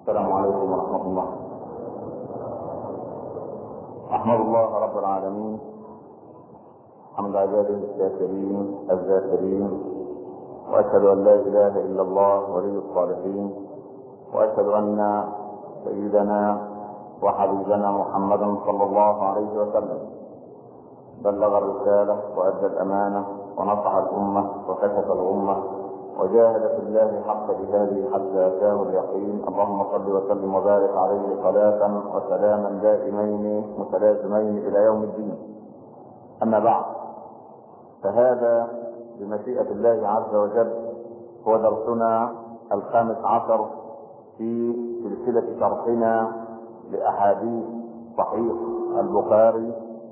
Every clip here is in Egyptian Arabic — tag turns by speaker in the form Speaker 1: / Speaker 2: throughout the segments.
Speaker 1: السلام عليكم ورحمة الله أحمد الله رب العالمين حمد عباده الشاكرين الذاكرين وأشهد أن لا إله إلا الله ولي الصالحين وأشهد أن سيدنا وحبيبنا محمدا صلى الله عليه وسلم بلغ الرسالة وأدى الأمانة ونصح الأمة وكشف الأمة وجاهد في الله حق جهاده حتى أتاه اليقين اللهم صل وسلم وبارك عليه صلاة وسلاما دائمين متلازمين إلى يوم الدين أما بعد فهذا بمشيئة الله عز وجل هو درسنا الخامس عشر في سلسلة شرحنا لأحاديث صحيح البخاري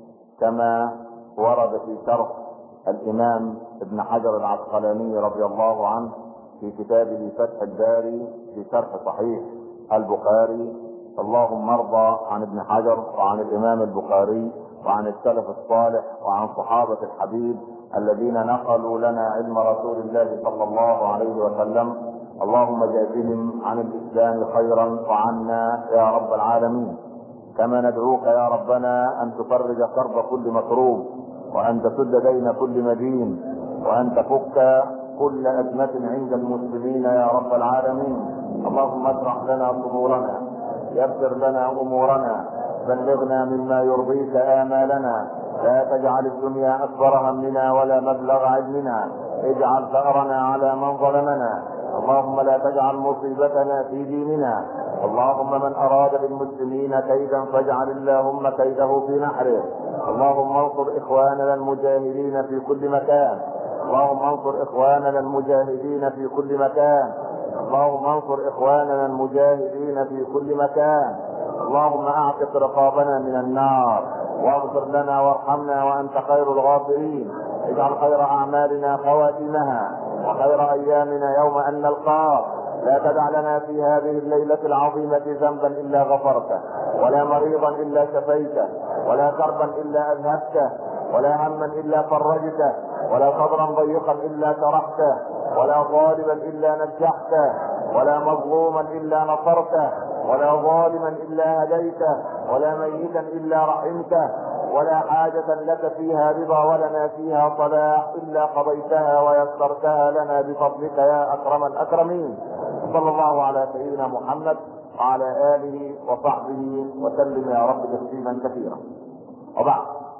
Speaker 1: كما ورد في شرح الامام ابن حجر العسقلاني رضي الله عنه في كتابه فتح الباري في شرح صحيح البخاري اللهم ارضى عن ابن حجر وعن الامام البخاري وعن السلف الصالح وعن صحابة الحبيب الذين نقلوا لنا علم رسول الله صلى الله عليه وسلم اللهم جازهم عن الاسلام خيرا وعنا يا رب العالمين كما ندعوك يا ربنا ان تفرج كرب كل مكروب وان تسد دين كل مدين وان تفك كل ازمة عند المسلمين يا رب العالمين اللهم اشرح لنا صدورنا يسر لنا امورنا بلغنا مما يرضيك امالنا لا تجعل الدنيا اكبر همنا ولا مبلغ علمنا اجعل ثارنا على من ظلمنا اللهم لا تجعل مصيبتنا في ديننا اللهم من اراد بالمسلمين كيدا فاجعل اللهم كيده في نحره اللهم انصر اخواننا المجاهدين في كل مكان اللهم انصر اخواننا المجاهدين في كل مكان اللهم انصر اخواننا المجاهدين في كل مكان اللهم اعتق رقابنا من النار واغفر لنا وارحمنا وانت خير الغافرين اجعل خير اعمالنا خواتمها وخير ايامنا يوم ان نلقاك لا تدع لنا في هذه الليلة العظيمة ذنبا إلا غفرته ولا مريضا إلا شفيته ولا كربا إلا أذهبته ولا هما إلا فرجته ولا صدرا ضيقا إلا شرحته ولا ظالما إلا نجحته ولا مظلوما إلا نصرته ولا ظالما إلا هديته ولا ميتا إلا رحمته ولا حاجة لك فيها رضا ولنا فيها صلاح إلا قضيتها ويسرتها لنا بفضلك يا أكرم الأكرمين صلى الله على سيدنا محمد وعلى آله وصحبه وسلم يا رب تسليما كثيرا وبعد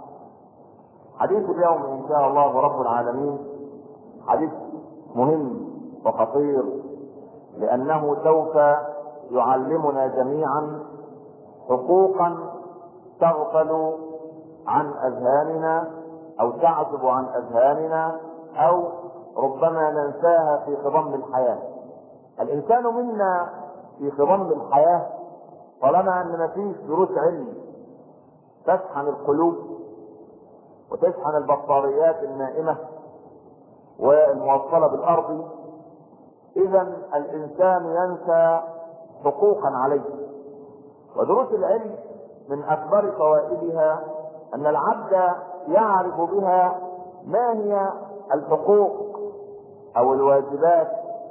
Speaker 1: حديث اليوم إن شاء الله رب العالمين حديث مهم وخطير لأنه سوف يعلمنا جميعا حقوقا تغفل عن اذهاننا او تعزب عن اذهاننا او ربما ننساها في خضم الحياه الانسان منا في خضم الحياه طالما ان مفيش دروس علم تشحن القلوب وتشحن البطاريات النائمه والموصله بالارض اذا الانسان ينسى حقوقا عليه ودروس العلم من اكبر فوائدها ان العبد يعرف بها ما هي الحقوق او الواجبات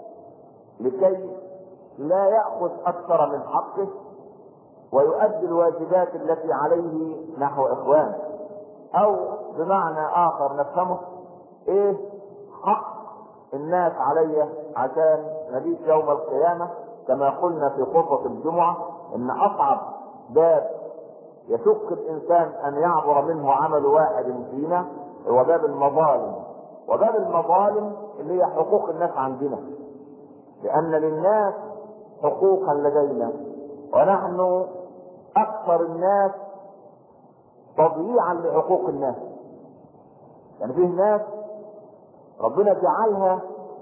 Speaker 1: لكي لا ياخذ اكثر من حقه ويؤدي الواجبات التي عليه نحو اخوانه او بمعنى اخر نفهمه ايه حق الناس علي عشان نبيت يوم القيامه كما قلنا في خطبه الجمعه ان اصعب باب يشك الانسان ان يعبر منه عمل واحد فينا هو باب المظالم وباب المظالم اللي هي حقوق الناس عندنا لان للناس حقوقا لدينا ونحن اكثر الناس تضييعا لحقوق الناس يعني فيه ناس ربنا جعلها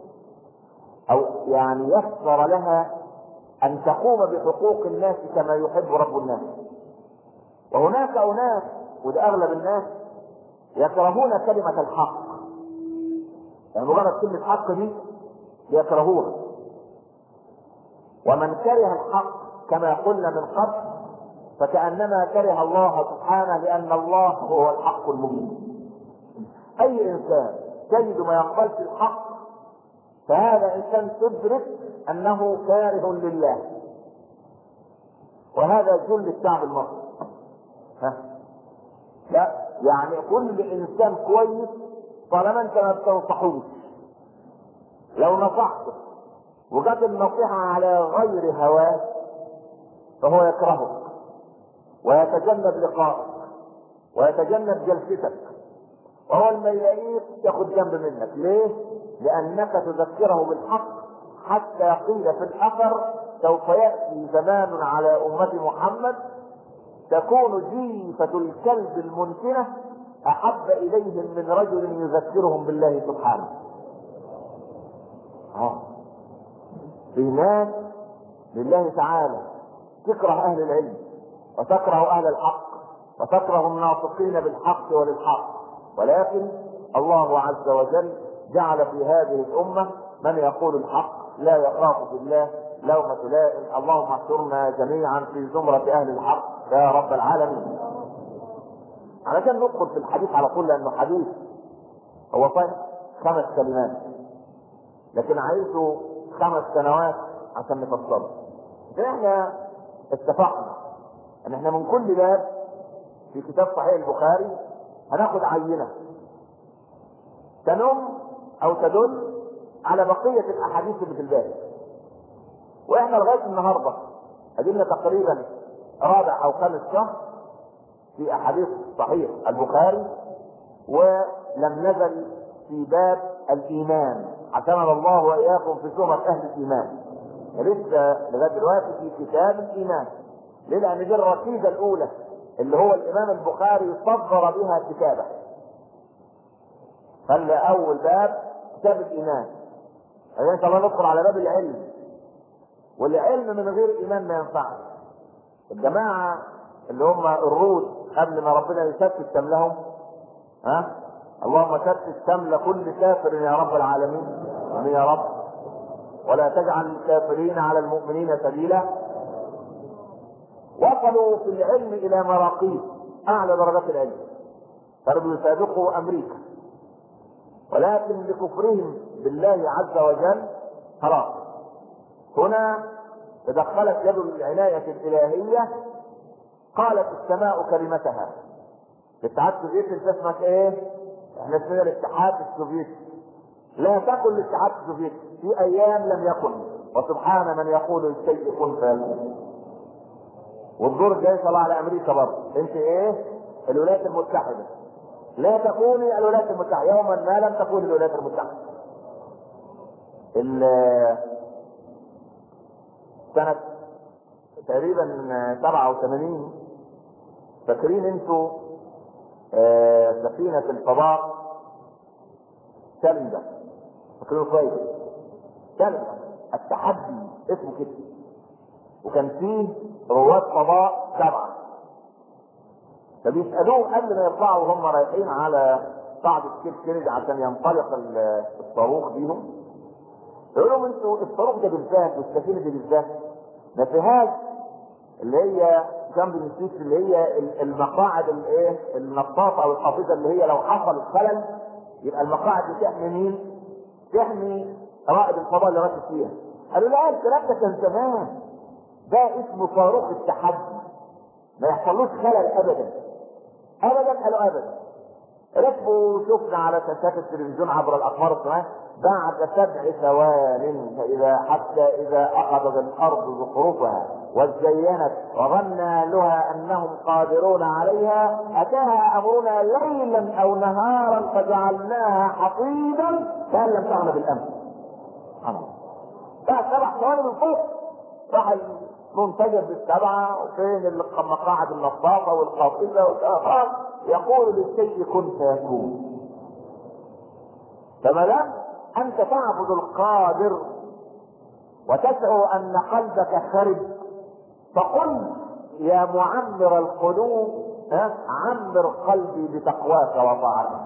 Speaker 1: او يعني يسر لها ان تقوم بحقوق الناس كما يحب رب الناس وهناك اناس وده اغلب الناس يكرهون كلمة الحق يعني مجرد كلمة حق دي يكرهوها ومن كره الحق كما قلنا من قبل فكأنما كره الله سبحانه لأن الله هو الحق المبين أي إنسان تجد ما يقبلش الحق فهذا إنسان تدرك أنه كاره لله وهذا جل الشعب المصري ها لا يعني كل انسان كويس طالما انت ما بتنصحوش لو نصحته وجت النصيحة على غير هواه فهو يكرهك ويتجنب لقائك ويتجنب جلستك وهو ما يلاقيك ياخد جنب منك ليه؟ لأنك تذكره بالحق حتى قيل في الأثر سوف يأتي زمان على أمة محمد تكون جيفة الكلب المنتنة أحب إليهم من رجل يذكرهم بالله سبحانه. آه. في ناس لله تعالى تكره أهل العلم وتكره أهل الحق وتكره الناطقين بالحق وللحق ولكن الله عز وجل جعل في هذه الأمة من يقول الحق لا يخاف في الله لومة لائم اللهم احشرنا جميعا في زمرة أهل الحق يا رب العالمين علشان ندخل في الحديث على طول لأنه حديث هو صحيح خمس كلمات لكن عايزه خمس سنوات عشان نفصله احنا اتفقنا ان احنا من كل باب في كتاب صحيح البخاري هناخد عينه تنم او تدل على بقيه الاحاديث اللي في الباب واحنا لغايه النهارده ادينا تقريبا رابع او خامس شهر في احاديث صحيح البخاري ولم نزل في باب الايمان عتمنا الله واياكم في سوره اهل الايمان لسه لغايه دلوقتي في كتاب الايمان ليه؟ لان دي الركيزه الاولى اللي هو الامام البخاري صدر بها كتابه خلى اول باب كتاب الايمان ان شاء الله ندخل على باب العلم والعلم من غير ايمان ما ينفعش الجماعه اللي هم الرود قبل ما ربنا يثبت شملهم ها اللهم ثبت شمل كل كافر يا رب العالمين امين يا رب ولا تجعل الكافرين على المؤمنين سبيلا وصلوا في العلم الى مراقيب اعلى درجات العلم كانوا يسابقوا امريكا ولكن لكفرهم بالله عز وجل خلاص هنا تدخلت يد العناية الإلهية قالت السماء كلمتها الاتحاد السوفيتي انت اسمك ايه؟ احنا اسمنا الاتحاد السوفيتي لا تكن الاتحاد السوفيتي في ايام لم يكن وسبحان من يقول الشيء كن فيكون والدور جاي طلع على امريكا برضه انت ايه؟ الولايات المتحده لا تكوني الولايات المتحده يوما ما لم تكوني الولايات المتحده سنة تقريبا 87 فاكرين انتوا آه سفينة الفضاء سلبة فاكرين كويس سلبة التحدي اسمه كده وكان فيه رواد فضاء سبعة فبيسألوه قبل ما يطلعوا وهم رايحين على قاعدة كيب كينيدي عشان ينطلق الصاروخ بيهم يقول لهم انتوا الصاروخ ده بالذات والسفينة دي بالذات ما فيهاش اللي هي جنب السيس اللي هي المقاعد الايه النطاطه او القافزه اللي هي لو حصل خلل يبقى المقاعد دي تحمي مين؟ تحمي رائد الفضاء اللي راكب فيها. قالوا لا الكلام ده كان زمان. ده اسمه صاروخ التحدي. ما يحصلوش خلل ابدا. ابدا قالوا ابدا. ركبوا شفنا على شاشات التلفزيون عبر الاقمار الصناعيه بعد سبع ثوان فإذا حتى إذا أخذت الأرض زخرفها وزينت وظن أهلها أنهم قادرون عليها أتاها أمرنا ليلا أو نهارا فجعلناها حصيدا كأن لم تغن بالأمس. بعد سبع ثواني من فوق راح المنتجر بالسبعة وفين مقاعد النصافة والقافزة والآخر يقول للشيء كن فيكون. فما دام أنت تعبد القادر وتدعو أن قلبك خرب فقل يا معمر القلوب عمر قلبي بتقواك وطاعتك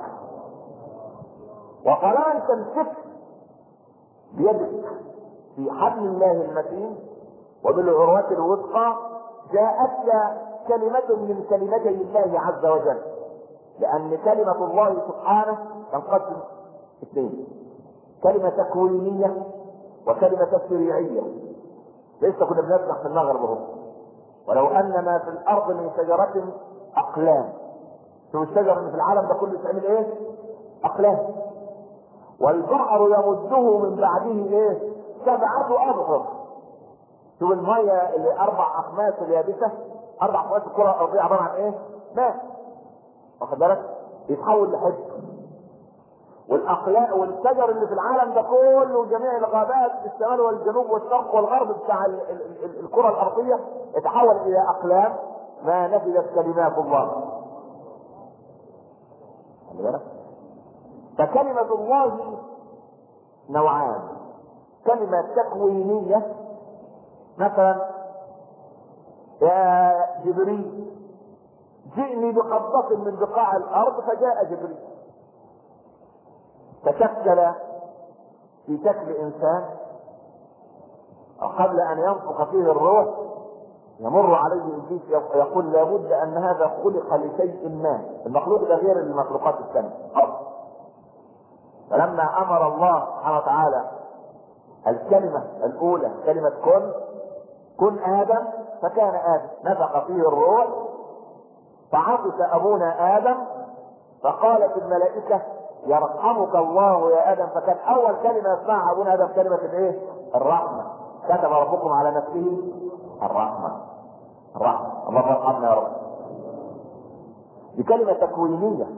Speaker 1: وطالما تمسك بيدك في حبل الله المتين وبالعروة الوثقى جاءتك كلمة من كلمتي الله عز وجل لأن كلمة الله سبحانه تنقسم اثنين كلمة تكوينية وكلمة تشريعية لسه كنا بنسمع في المغرب اهو ولو ان ما في الارض من شجره اقلام شوف الشجر اللي في العالم ده كله تعمل ايه؟ اقلام والبحر يمده من بعده ايه؟ سبعة ابحر شوف المية اللي اربع اخماس اليابسة اربع اخماس الكرة الارضية عبارة عن ايه؟ ماء واخد بالك؟ يتحول لحب والاقلام والشجر اللي في العالم ده كله جميع الغابات في الشمال والجنوب والشرق والغرب بتاع ال- ال- ال- الكرة الارضية اتحول الى اقلام ما نفذت كلمات الله خلي بالك فكلمة الله نوعان كلمة تكوينية مثلا يا جبريل جئني بقبضة من بقاع الأرض فجاء جبريل تشكل في شكل إنسان قبل أن ينفخ فيه الروح يمر عليه ابليس يقول لابد ان هذا خلق لشيء ما المخلوق ده غير المخلوقات الثانيه فلما امر الله سبحانه وتعالى الكلمه الاولى كلمه كن كن ادم فكان ادم نفخ فيه الروح فعطس ابونا ادم فقالت الملائكه يرحمك الله يا ادم فكان اول كلمه يسمعها ابونا ادم كلمه الايه؟ الرحمه كتب ربكم على نفسه الرحمه الرحمه اللهم ارحمنا يا رب دي كلمه تكوينيه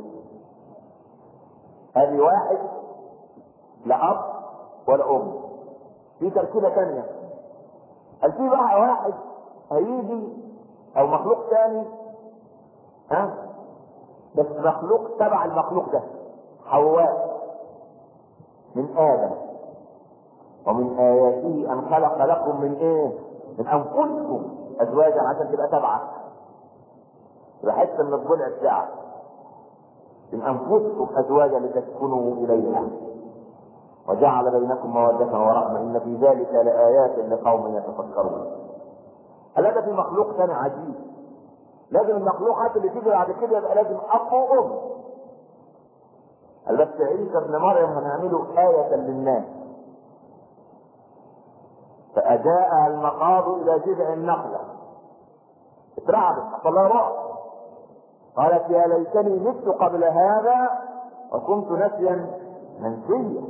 Speaker 1: ادي واحد لا اب ولا ام في تركيبه ثانيه قال في بقى واحد هيجي او مخلوق ثاني ها بس مخلوق تبع المخلوق ده حواء من ادم ومن اياته ان خلق لكم من ايه من انفسكم ازواجا عشان تبقى تبعك يبقى حته من الضلع بتاعك من انفسكم ازواجا لتسكنوا اليها وجعل بينكم مودة ورحمة إن في ذلك لآيات لقوم يتفكرون. هذا في مخلوق ثاني عجيب. لازم المخلوقات اللي تيجي بعد كده يبقى لازم أب وأم. قال بس عيسى ابن مريم هنعمله آية للناس. فأجاءها المخاض إلى جذع النخلة. اترعبت حصل لها رعب. قالت يا ليتني مت قبل هذا وكنت نسيا منسيا.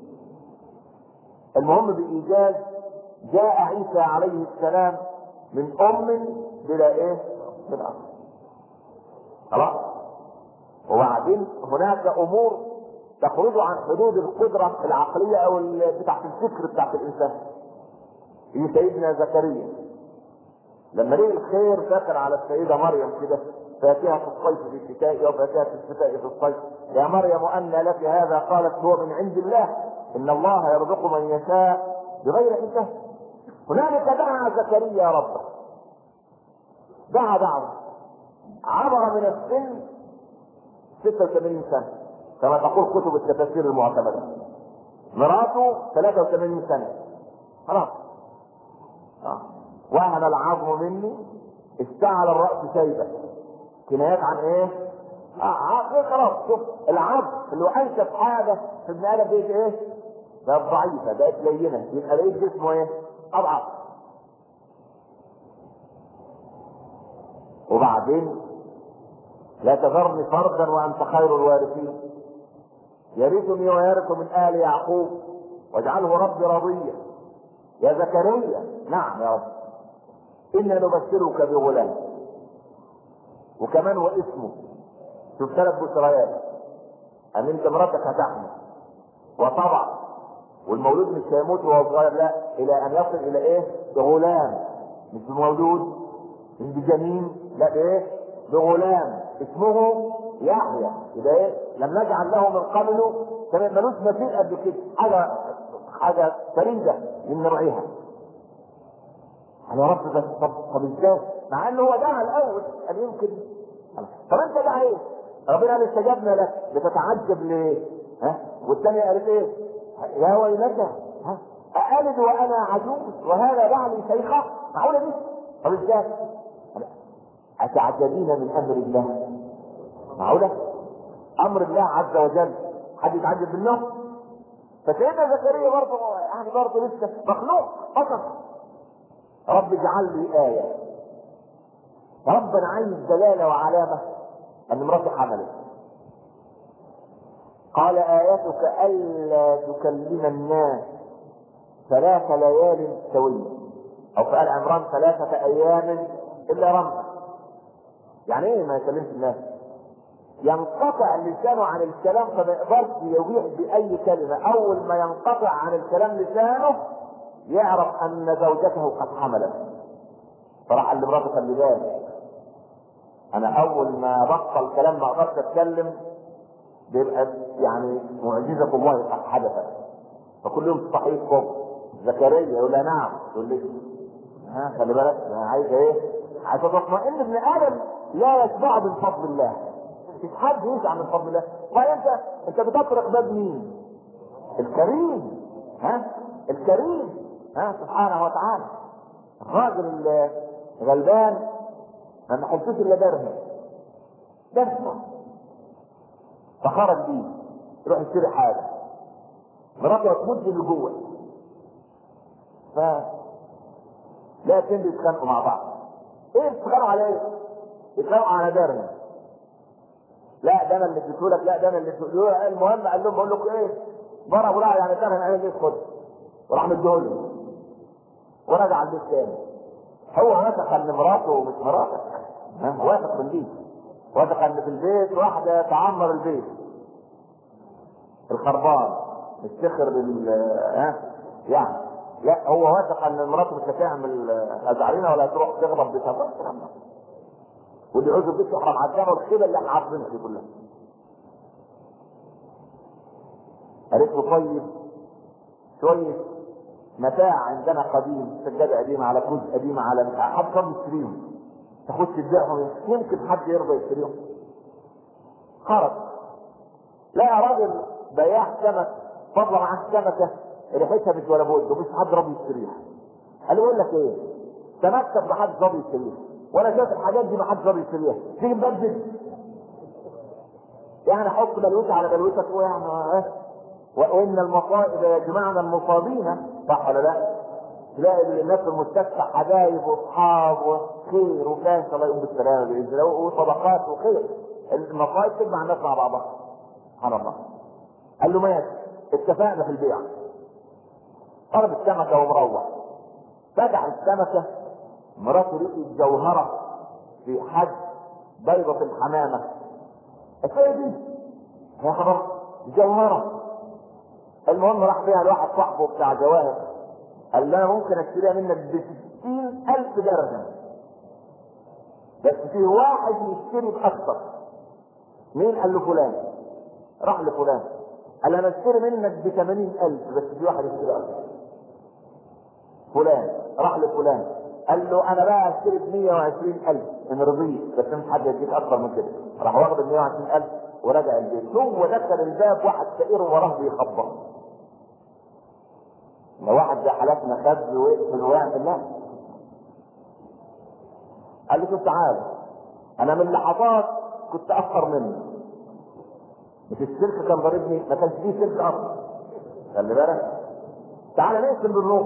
Speaker 1: المهم بإيجاز جاء عيسى عليه السلام من أم بلا إيه؟ بلا أب. خلاص؟ وبعدين هناك أمور تخرج عن حدود القدرة العقلية أو ال- بتاعت الفكر بتاعت الإنسان. في سيدنا زكريا لما لقي الخير دخل على السيدة مريم كده فاتها في الصيف في الشتاء وفاتها في الشتاء في الصيف يا مريم أن لك هذا قالت هو من عند الله إن الله يرزق من يشاء بغير حساب هنالك دعا زكريا ربه دعا دعوة عبر من السن 86 سنة كما تقول كتب التفاسير المعتمدة مراته 83 سنة خلاص آه. وهن العظم مني اشتعل الرأس شيبة كنايات عن ايه؟ اه عظم خلاص شوف العظم اللي هو انشف حاجة في ابن ادم بقت ايه؟ بقت ضعيفة بقت لينة يبقى بقيت جسمه ايه؟ اضعف وبعدين لا تذرني فردا وانت خير الوارثين يرثني ويرث من ال يعقوب واجعله ربي رضيا يا زكريا نعم يا رب انا نبشرك بغلام وكمان واسمه شوف ثلاث بشريات ان انت مراتك هتحمل وطبعا والمولود مش هيموت وهو صغير لا الى ان يصل الى ايه؟ بغلام مش بمولود مش بجنين لا بايه؟ بغلام اسمه يحيى يبقى ايه؟ لم نجعل له من قبله كمان ملوش مثيل قبل كده حاجه حاجه فريده من نوعها انا رب بس طب طب ازاي؟ مع انه هو دعا الاول قال يمكن طب انت دعا ايه؟ ربنا قال استجبنا لك بتتعجب ليه؟ ها؟ والثانية قالت ايه؟ يا ويلتى ها؟ أألد وأنا عجوز وهذا بعلي شيخة؟ معقولة دي؟ طب ازاي؟ أتعجبين من أمر الله؟ معقولة؟ أمر الله عز وجل حد يتعجب منه؟ فسيدنا زكريا برضه يعني برضه لسه مخلوق بشر رب اجعل لي آية ربنا عايز دلاله وعلامه ان مراتي حملت قال آيتك ألا تكلم الناس ثلاث ليال سوية أو في آل عمران ثلاثة أيام إلا رمزا يعني إيه ما يكلمش الناس؟ ينقطع لسانه عن الكلام فما يقدرش يبيح بأي كلمة أول ما ينقطع عن الكلام لسانه يعرف أن زوجته قد حملت فراح قال لمراته خلي بالك أنا أول ما بطل كلام ما أقدرش أتكلم بيبقى يعني معجزة الله قد حدثت فكل يوم صحيح فوق زكريا يقول لها نعم تقول لي ها خلي بالك انا عايز ايه؟ عايز تطمئن ابن ادم لا يشبع من فضل الله مش حد يشبع من فضل الله وبعدين انت انت بتطرق باب مين؟ الكريم ها؟ الكريم ها سبحانه وتعالى الراجل غلبان ما نحطوش الا درهم درهم فخرج بيه يروح يشتري حاجه مراته هتمد اللي جوه ف لا اتنين بيتخانقوا مع بعض ايه بيتخانقوا على ايه؟ بيتخانقوا على درهم لا ده انا اللي اديته لك لا ده انا اللي اديته لك المهم قال لهم بقول لكم ايه ضربوا لا يعني درهم انا اللي خد وراح مديهوله ورجع البيت تاني هو وثق ان مراته مش مراتك ها واثق من دي واثق ان في البيت واحده تعمر البيت الخربان السخر بال ها يعني لا هو واثق ان مراته مش هتعمل ازعرينه ولا تروح تغضب بيتها واللي يعوز البيت يحرم عدانه الخيبه اللي احنا عارفينها دي كلها قالت له طيب شويه متاع عندنا قديم سجاده قديمه على كوز قديمه على حد كان يشتريهم تاخد تبيعهم يمكن حد يرضى يشتريهم خرج لقى راجل بياع سمك فضل معاه سمكه ريحتها مش ولا بد ومش حد راضي يشتريها قال له يقول لك ايه تمكن ما حد راضي يشتريها وانا شايف الحاجات دي ما حد راضي يشتريها تيجي نبدل يعني حط بلوته على بلوتك ويعني اه وان المصائب يجمعنا المصابين صح ولا لا؟ تلاقي الناس في المستشفى حبايب واصحاب وخير وكان ان شاء الله يقوم بالسلامه باذن الله وصدقات وخير المصائب تجمع الناس مع بعضها سبحان الله قال له ماشي اتفقنا في البيع طلب السمكه ومروح فتح السمكه مراته لقيت جوهره في حد بيضة الحمامة الحاجة دي يا خبر جوهرة المهم راح بيها لواحد صاحبه بتاع جواهر قال له انا ممكن اشتريها منك ب ألف درهم بس في واحد يشتري بأكثر مين قال له فلان راح لفلان قال انا اشتري منك ب 80000 بس في واحد يشتري أكثر فلان راح لفلان قال له انا بقى اشتري ب 120000 ان رضيت بس مش حد يديك اكثر من كده راح واخد ال 120000 ورجع البيت هو دخل الباب واحد فقير وراه بيخبط لو واحد زي حالاتنا خد ويقفل ويعمل لا قال له كنت عارف انا من لحظات كنت افخر منه مش السلك كان ضاربني ما كانش فيه سلك اصلا خلي بالك تعالى نقسم بالنص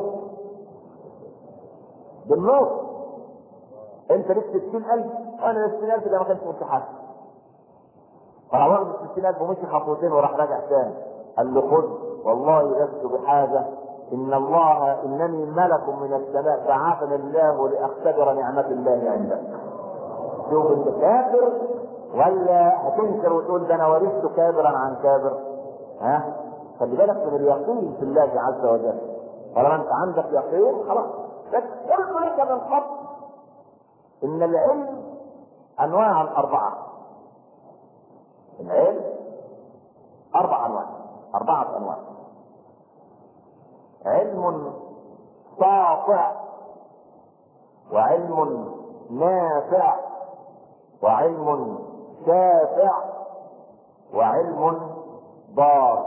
Speaker 1: بالنص انت ليك 60000 وانا ال 60000 ده ما كانش مستحق فراح واخد ال 60000 ومشي خطوتين وراح راجع تاني قال له خذ والله لست بحاجه ان الله انني ملك من السماء بعثني الله لاختبر نعمه الله عندك شوف انت كافر ولا هتنكر وتقول ده انا ورثت كابرا عن كابر ها خلي بالك من اليقين في الله عز وجل طالما انت عندك يقين خلاص بس قلت لك من قبل ان العلم انواع اربعه العلم اربع انواع اربعه انواع علم ساطع وعلم نافع وعلم شافع وعلم ضار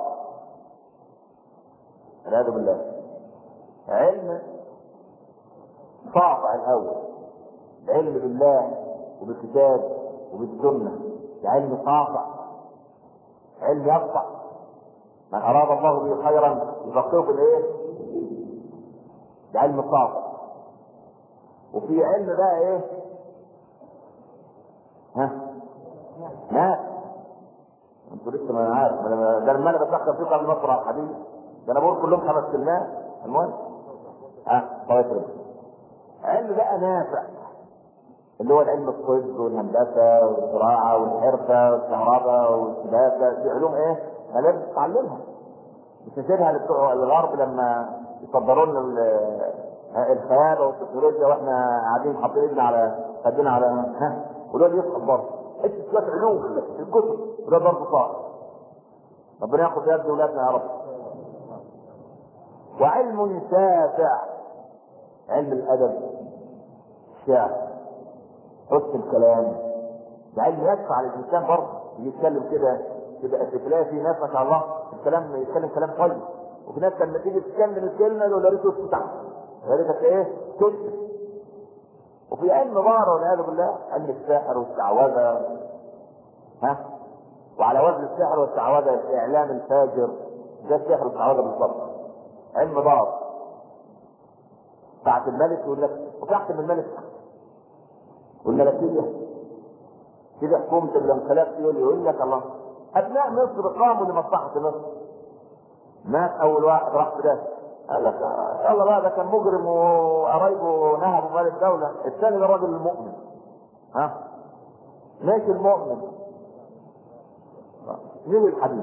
Speaker 1: والعياذ بالله علم ساطع الاول العلم بالله وبالكتاب وبالسنه ده علم ساطع علم يقطع من اراد الله به خيرا يفقهه في الايه؟ ده علم ساطع وفي علم بقى ايه؟ مات انتوا لسه ما عارف ده لما انا بتذكر فيكم قبل ما اقرا الحديث ده انا بقول كلهم خمس كلمات المهم ها طيب علم بقى نافع اللي هو العلم الطب والهندسه والزراعه والحرفه والكهرباء والسباكه دي علوم ايه؟ ما لازم تتعلمها مش نسيبها لبتوع الغرب لما يصدروا لنا الخيال والتكنولوجيا واحنا قاعدين حاطين ايدنا على خدنا على ها ودول يسقط برضه حته شويه علوم في الكتب وده برضه صعب ربنا ياخد بيد اولادنا يا رب وعلم شافع علم الادب الشعر حسن الكلام ده علم يدفع للانسان برضه يتكلم كده تبقى تلاقي في ناس ما شاء الله الكلام يتكلم كلام كويس وفي ناس لما تيجي تتكلم الكلمه يقول يا ريت اسكت يا ريتك ايه تسكت وفي علم بار والعياذ بالله علم السحر والشعوذه ها وعلى وزن السحر والشعوذه اعلام الفاجر ده السحر والشعوذه بالظبط علم بار تحت الملك يقول لك وتحت من الملك والملكيه كده حكومه الانقلاب يقول يقول لك الله ابناء مصر قاموا لمصلحه مصر مات اول واحد راح في ده قال لك يلا بقى ده كان مجرم وقرايبه نهبوا مال الدوله الثاني ده راجل المؤمن ها ماشي المؤمن مين الحديث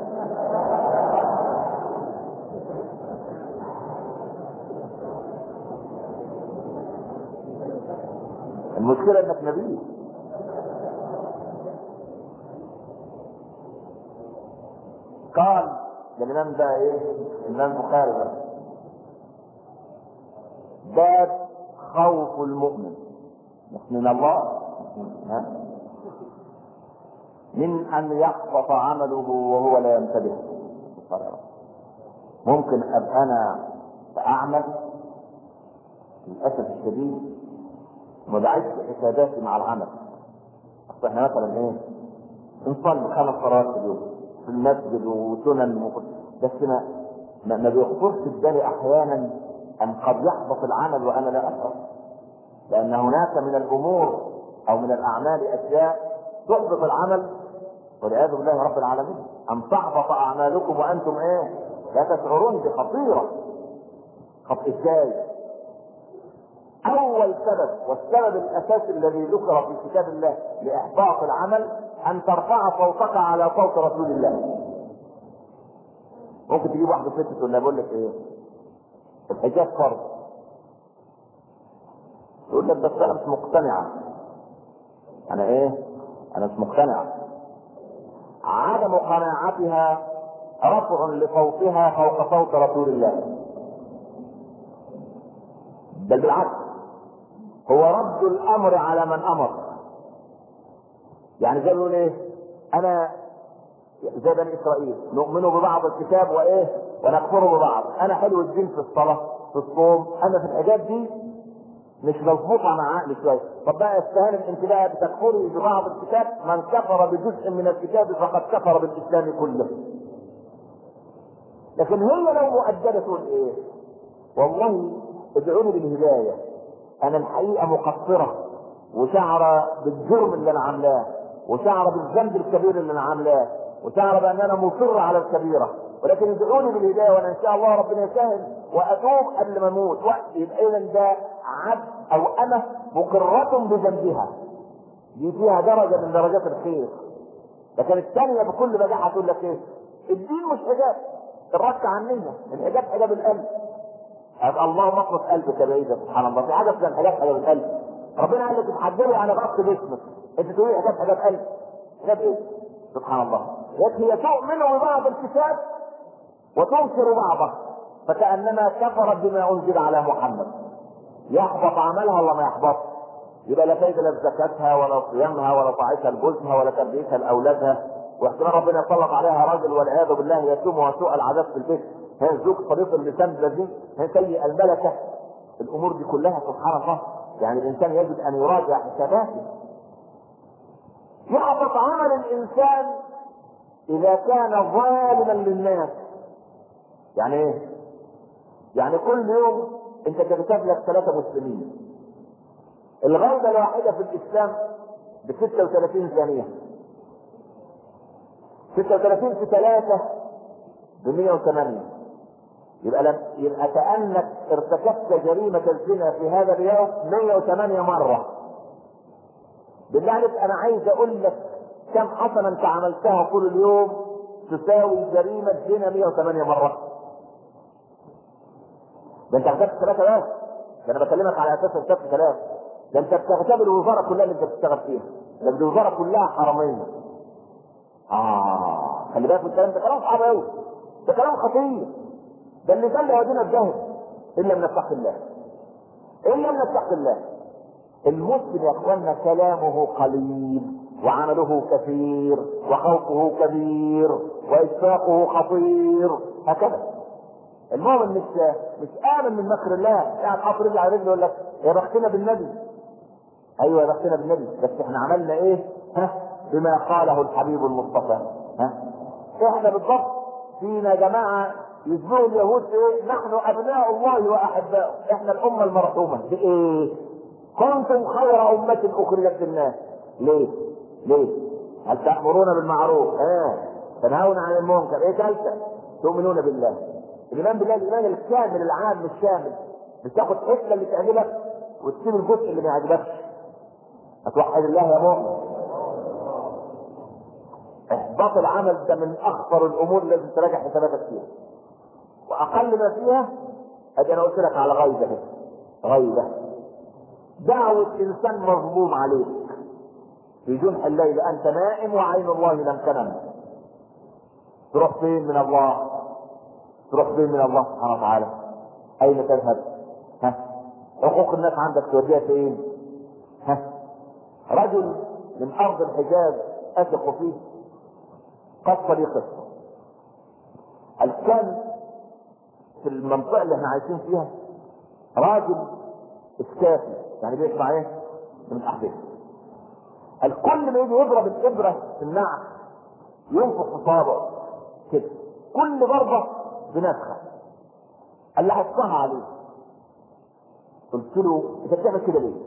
Speaker 1: المشكله انك نبي قال الامام ده ايه الامام البخاري ده باب خوف المؤمن من الله من ان يحبط عمله وهو لا ينتبه ممكن ابقى انا اعمل للاسف الشديد ما بعدش حساباتي مع العمل اصل احنا مثلا ايه نصلي خمس صلوات في اليوم في المسجد وسنن بس ما ما, ما بيخطرش في بالي احيانا ان قد يحبط العمل وانا لا اشعر لان هناك من الامور او من الاعمال اشياء تحبط العمل والعياذ بالله رب العالمين ان تحبط اعمالكم وانتم ايه لا تشعرون دي خطيره طب ازاي اول سبب والسبب الاساسي الذي ذكر في كتاب الله لاحباط العمل ان ترفع صوتك على صوت رسول الله ممكن تجيب واحده ست تقول لها بقول لك ايه الحجاب فرض تقول لك بس انا مش مقتنعه انا ايه انا مش مقتنعه عدم قناعتها رفع لصوتها فوق صوت رسول الله بل بالعكس هو رد الامر على من امر يعني زي ما ايه انا زي بني اسرائيل نؤمن ببعض الكتاب وايه ونكفر ببعض انا حلو الدين في الصلاه في الصوم انا في الحاجات دي مش مظبوطه مع عقلي شويه طب بقى استهان انت بقى بتكفري ببعض الكتاب من كفر بجزء من الكتاب فقد كفر بالاسلام كله لكن هي لو مؤدبه تقول ايه والله ادعوني بالهدايه انا الحقيقه مقصره وشعر بالجرم اللي انا عاملاه وشعر بالذنب الكبير اللي انا عاملاه وشعر بان انا مصر على الكبيره ولكن ادعوني بالهدايه وانا ان شاء الله ربنا يسهل واتوب قبل ما اموت يبقى اذا ده عبد او انا مقره بذنبها دي فيها درجه من درجات الخير لكن الثانيه بكل بجاحه تقول لك ايه الدين مش حجاب الرك عننا الحجاب حجاب القلب الله مقصد قلبك بعيدة سبحان الله في حاجه اسمها حجاب حجاب القلب ربنا قال لك تحجبي على غطس جسمك انت تقولي حجاب حجاب قلب حجاب ايه سبحان الله لكن هي تؤمن ببعض الكتاب وتنكر بعضه فكانما كفرت بما انزل على محمد يحبط عملها ولا ما يحبط يبقى لا فايده لا في زكاتها ولا صيامها ولا طاعتها لجوزها ولا تربيتها لاولادها واحتمال ربنا يسلط عليها راجل والعياذ بالله يسومها سوء العذاب في البيت هي زوج طريق اللسان الذي هي سيء الملكه الامور دي كلها سبحان الله يعني الانسان يجب ان يراجع حساباته يحبط عمل الانسان اذا كان ظالما للناس يعني ايه يعني كل يوم انت كتب لك ثلاثه مسلمين الغلطه الواحده في الاسلام ب 36 ثانيه 36 في 3 ب 108 يبقى لم يبقى كانك ارتكبت جريمه الزنا في هذا اليوم 108 مره بالله عليك انا عايز اقول لك كم حسنه انت عملتها طول اليوم تساوي جريمه زنا 108 مره ده انت ارتكبت ثلاثه بس ده انا بكلمك على اساس ارتكبت ثلاثه ده انت بتغتاب الوزاره كلها اللي انت بتشتغل فيها ده الوزاره كلها حراميه اه خلي بالك من الكلام ده كلام صعب قوي ده كلام خطير ده اللي كان ودينا الجهل الا من اتقى الله الا من اتقى الله المسلم يا اخوانا كلامه قليل وعمله كثير وخوفه كبير واشفاقه خطير هكذا المؤمن مش مش امن من مكر الله قاعد حاطط رجل على رجل يقول لك يا بختنا بالنبي ايوه يا بختنا بالنبي بس احنا عملنا ايه ها بما قاله الحبيب المصطفى ها احنا بالضبط فينا جماعه يشبهوا اليهود في ايه؟ نحن ابناء الله واحباؤه، احنا الامه المرحومه بايه؟ كنتم خير امه اخرجت للناس، ليه؟ ليه؟ هل تامرون بالمعروف؟ اه تنهون عن المنكر، ايه ثالثه؟ تؤمنون بالله. الايمان بالله الايمان الكامل العام الشامل، مش تاخد حته اللي تعجبك وتسيب الجزء اللي ما يعجبكش. هتوحد الله يا مؤمن. احباط العمل ده من اخطر الامور اللي لازم تراجع حساباتك فيها. واقل ما فيها ادي انا قلت لك على غيبه غيبه دعوة انسان مظلوم عليك في جنح الليل انت نائم وعين الله لم تنم تروح فين من الله تروح فين من الله سبحانه وتعالى اين تذهب ها حقوق الناس عندك توديها فين ها رجل من ارض الحجاز اثق فيه قصه لي قصه هل كان في المنطقه اللي احنا عايشين فيها راجل اسكافي يعني بيسمع ايه؟ من الاحداث الكل ما يجي يضرب الابره في النعش ينفخ في صابعه كده كل ضربه بنفخه قال لي حطها عليه قلت له انت بتعمل كده ليه؟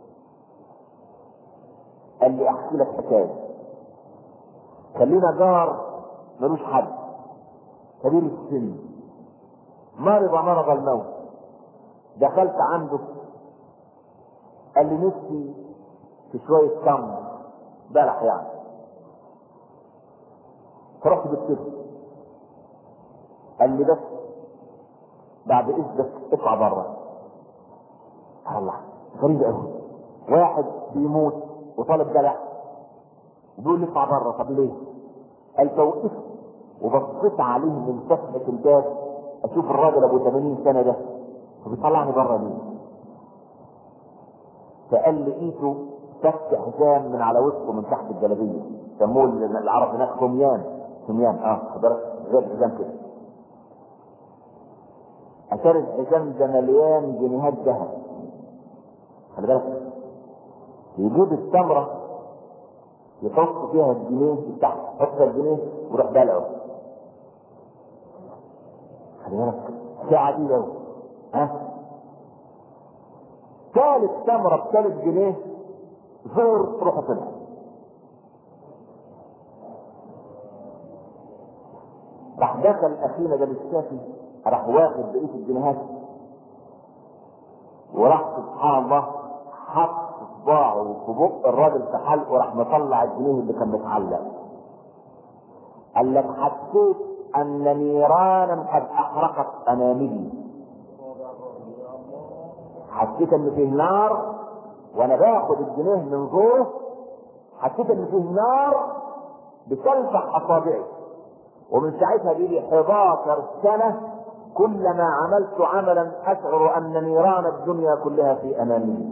Speaker 1: قال لي احكي لك حكايه كان لنا جار ملوش حد كبير السن مرض مرض الموت دخلت عنده قال لي نفسي في شوية تمر بلح يعني فرحت جبت له قال لي بس بعد اذنك اطلع بره الله غريب قوي واحد بيموت وطالب بلح وبيقول لي اطلع بره طب ليه؟ قال فوقفت وبصيت عليه من فتحة الباب اشوف الراجل ابو 80 سنة ده فبيطلعني بره ليه؟ فقال لي ايده فك حزام من على وسطه من تحت الجلابيه سموه العرب هناك خميان خميان اه حضرتك زي الحزام كده اثار الحزام ده مليان جنيهات ذهب خلي بالك يجيب التمره يحط فيها الجنيه تحت يحط الجنيه ويروح بلعه خلي بالك ساعة دي قوي ها ثالث تمرة بثالث جنيه زور تروح طلع راح دخل اخينا ده الشافي راح واخد بقيه الجنيهات وراح سبحان الله حط صباعه في بق الراجل في حلقه راح مطلع الجنيه اللي كان متعلق قال لك حسيت ان نيرانا قد احرقت اناملي حسيت ان فيه نار وانا باخد الجنيه من زوره حسيت ان فيه نار بتلفح اصابعي ومن ساعتها دي لي 11 سنه كلما عملت عملا اشعر ان نيران الدنيا كلها في امامي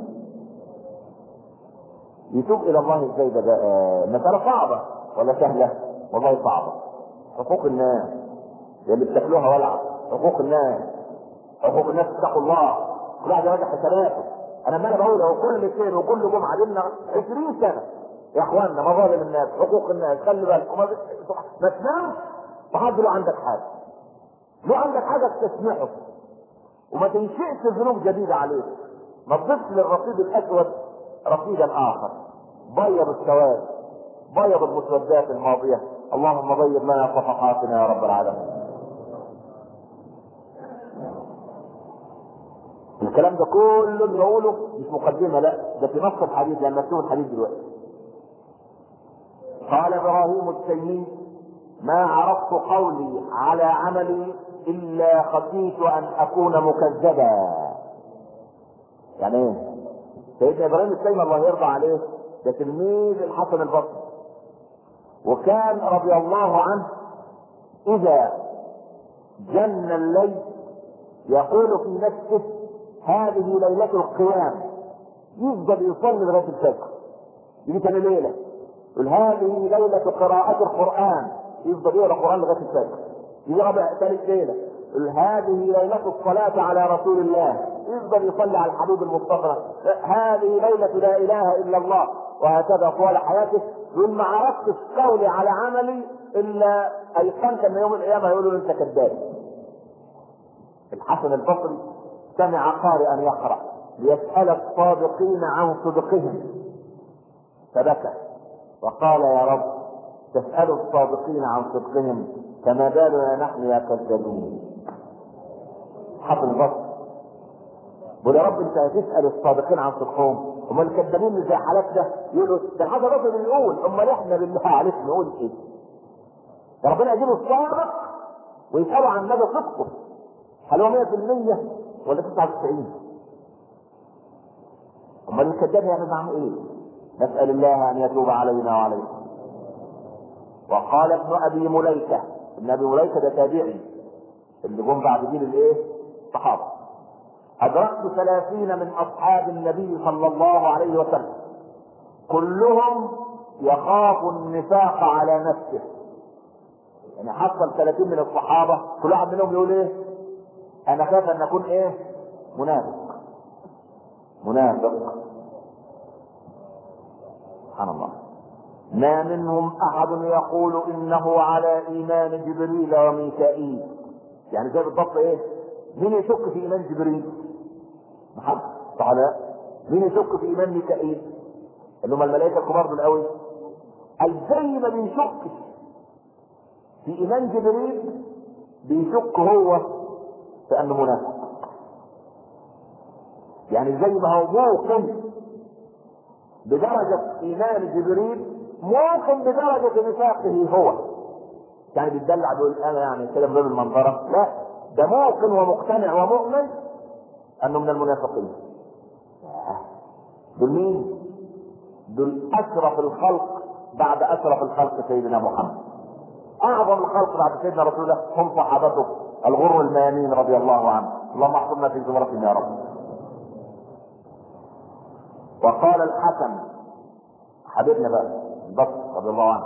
Speaker 1: يتوب الى الله ازاي ده بقى مساله صعبه ولا سهله والله صعبه حقوق الناس اللي بتاكلوها ولعه حقوق الناس حقوق الناس اتقوا الله كل واحد يراجع حساباته انا ما انا بقول اهو كل خير وكل جمعه دينا 20 سنه يا اخوانا مظالم الناس حقوق الناس خلي بالكم ما, ما تنامش لحد لو عندك حاجه لو عندك حاجه تسمحه وما تنشئش ذنوب جديده عليك ما تضيفش للرصيد الاسود رصيدا اخر بيض السواد بيض المسودات الماضيه اللهم ضيق لنا صفحاتنا يا رب العالمين الكلام ده كله اللي بقوله مش مقدمه لا ده في نص الحديث لان مكتوب الحديث دلوقتي قال ابراهيم التيمي ما عرفت قولي على عملي الا خشيت ان اكون مكذبا يعني ايه سيدنا ابراهيم التيمي الله يرضى عليه ده تلميذ الحسن البصري وكان رضي الله عنه اذا جن الليل يقول في نفسه هذه ليلة القيام يفضل يصلي لغاية الفجر يجي تاني ليلة يقول هذه ليلة قراءة القرآن يفضل يقرأ القرآن لغاية الفجر يجي رابع ثالث ليلة يقول هذه ليلة الصلاة على رسول الله يفضل يصلي على الحبيب المصطفى هذه ليلة لا إله إلا الله وهكذا طوال حياته يقول ما عرفتش قولي على عملي إلا أيقنت أن يوم القيامة يقولوا أنت كذاب الحسن البصري سمع قارئا يقرأ ليسأل الصادقين عن صدقهم فبكى وقال يا رب تسأل الصادقين عن صدقهم فما بالنا نحن يا كذابين حسن البصري بقول يا رب انت هتسأل الصادقين عن صدقهم هم الكذابين اللي زي حالات ده يقولوا ده الحسن البصري بيقول امال احنا بالله عليك نقول ايه؟ يا ربنا يجيب الصادق ويسألوا عن مدى صدقه هل هو 100% ولا 99 امال الكذاب يعمل معه ايه نسال الله ان يتوب علينا وعليكم وقال ابن ابي مليكه ابن ابي مليكه ده تابعي اللي جم بعد جيل الايه الصحابه ادركت ثلاثين من اصحاب النبي صلى الله عليه وسلم كلهم يخاف النفاق على نفسه يعني حصل 30 من الصحابه كل واحد منهم يقول ايه انا خايف ان اكون ايه منافق منافق سبحان الله ما منهم احد يقول انه على ايمان جبريل وميكائيل يعني زي بالضبط ايه مين يشك في ايمان جبريل محمد تعالى مين يشك في ايمان ميكائيل اللي هم الملائكه الكبار دول قوي قال زي ما بيشك في ايمان جبريل بيشك هو في انه منافق يعني زي ما هو موقن بدرجة إيمان جبريل موقن بدرجة نفاقه هو يعني بيتدلع بيقول أنا يعني كده من باب المنظرة لا ده موقن ومقتنع ومؤمن أنه من المنافقين دول مين؟ دول أشرف الخلق بعد أشرف الخلق سيدنا محمد أعظم الخلق بعد سيدنا رسول الله هم صحابته الغر الميامين رضي الله عنه اللهم احفظنا في زمرتهم يا رب وقال الحسن حبيبنا بقى البصر رضي الله عنه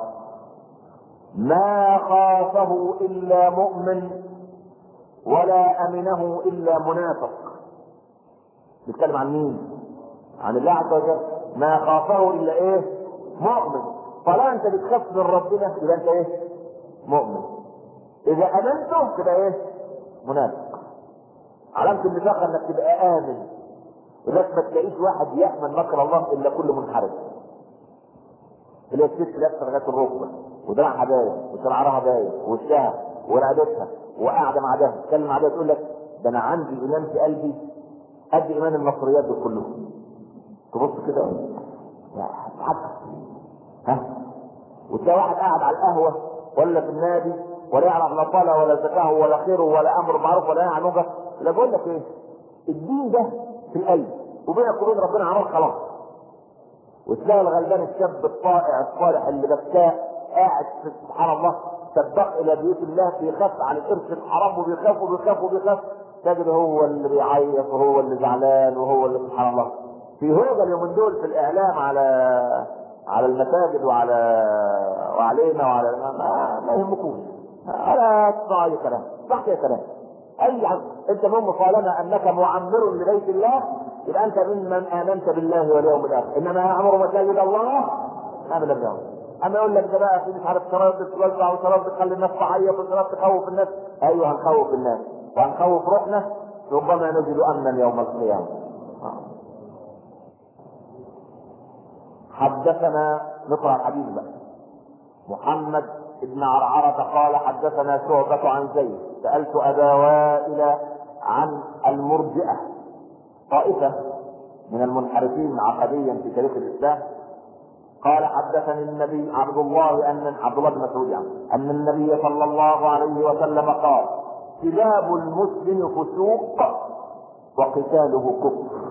Speaker 1: ما خافه الا مؤمن ولا امنه الا منافق بيتكلم عن مين عن الله عز وجل ما خافه الا ايه مؤمن طالما انت بتخاف من ربنا يبقى انت ايه مؤمن اذا امنته تبقى ايه منافق علامة النفاق انك تبقى امن ولك ما تلاقيش واحد يامن مكر الله الا كل منحرف اللي الست لابسه لغايه الركبه ودراعها باين وشعرها باين ووشها ورقبتها وقاعده مع ده تتكلم مع ده تقول لك ده انا عندي ايمان في قلبي قد ايمان المصريات دول كلهم تبص كده حتى ها وتلاقي واحد قاعد على القهوه ولا في النادي ولا يعرف لا صلاه ولا زكاه ولا خير ولا امر معروف ولا نهي عن منكر لا بقول لك ايه الدين ده في القلب وبينك وبين ربنا عمال خلاص وتلاقي الغلبان الشاب الطائع الصالح اللي بكاء قاعد في سبحان الله سباق الى بيوت الله بيخاف على الارث الحرام وبيخاف وبيخاف وبيخاف تجد هو اللي بيعيط وهو اللي زعلان وهو اللي سبحان الله في هوجة اليومين دول في الاعلام على على المساجد وعلى وعلينا وعلى ما, ما, ما يهمكوش ولا تسمع اي كلام صح يا كلام اي عم. انت من طالما انك معمر لبيت الله يبقى انت ممن امنت بالله واليوم الاخر انما يعمر مساجد الله ما بلا اليوم اما يقول لك ده بقى في مش عارف شراب بتوزع وشراب بتخلي الناس تعيط وشراب تخوف الناس ايوه هنخوف الناس وهنخوف روحنا ربما نجد امنا يوم القيامه حدثنا نقرا الحديث بقى محمد بن عرعرة قال حدثنا شعبة عن زيد سألت أبا وائل عن المرجئة طائفة من المنحرفين عقديا في تاريخ الإسلام قال حدثني النبي عبد الله أن عبد الله بن مسعود يعني أن النبي صلى الله عليه وسلم قال كتاب المسلم فسوق وقتاله كفر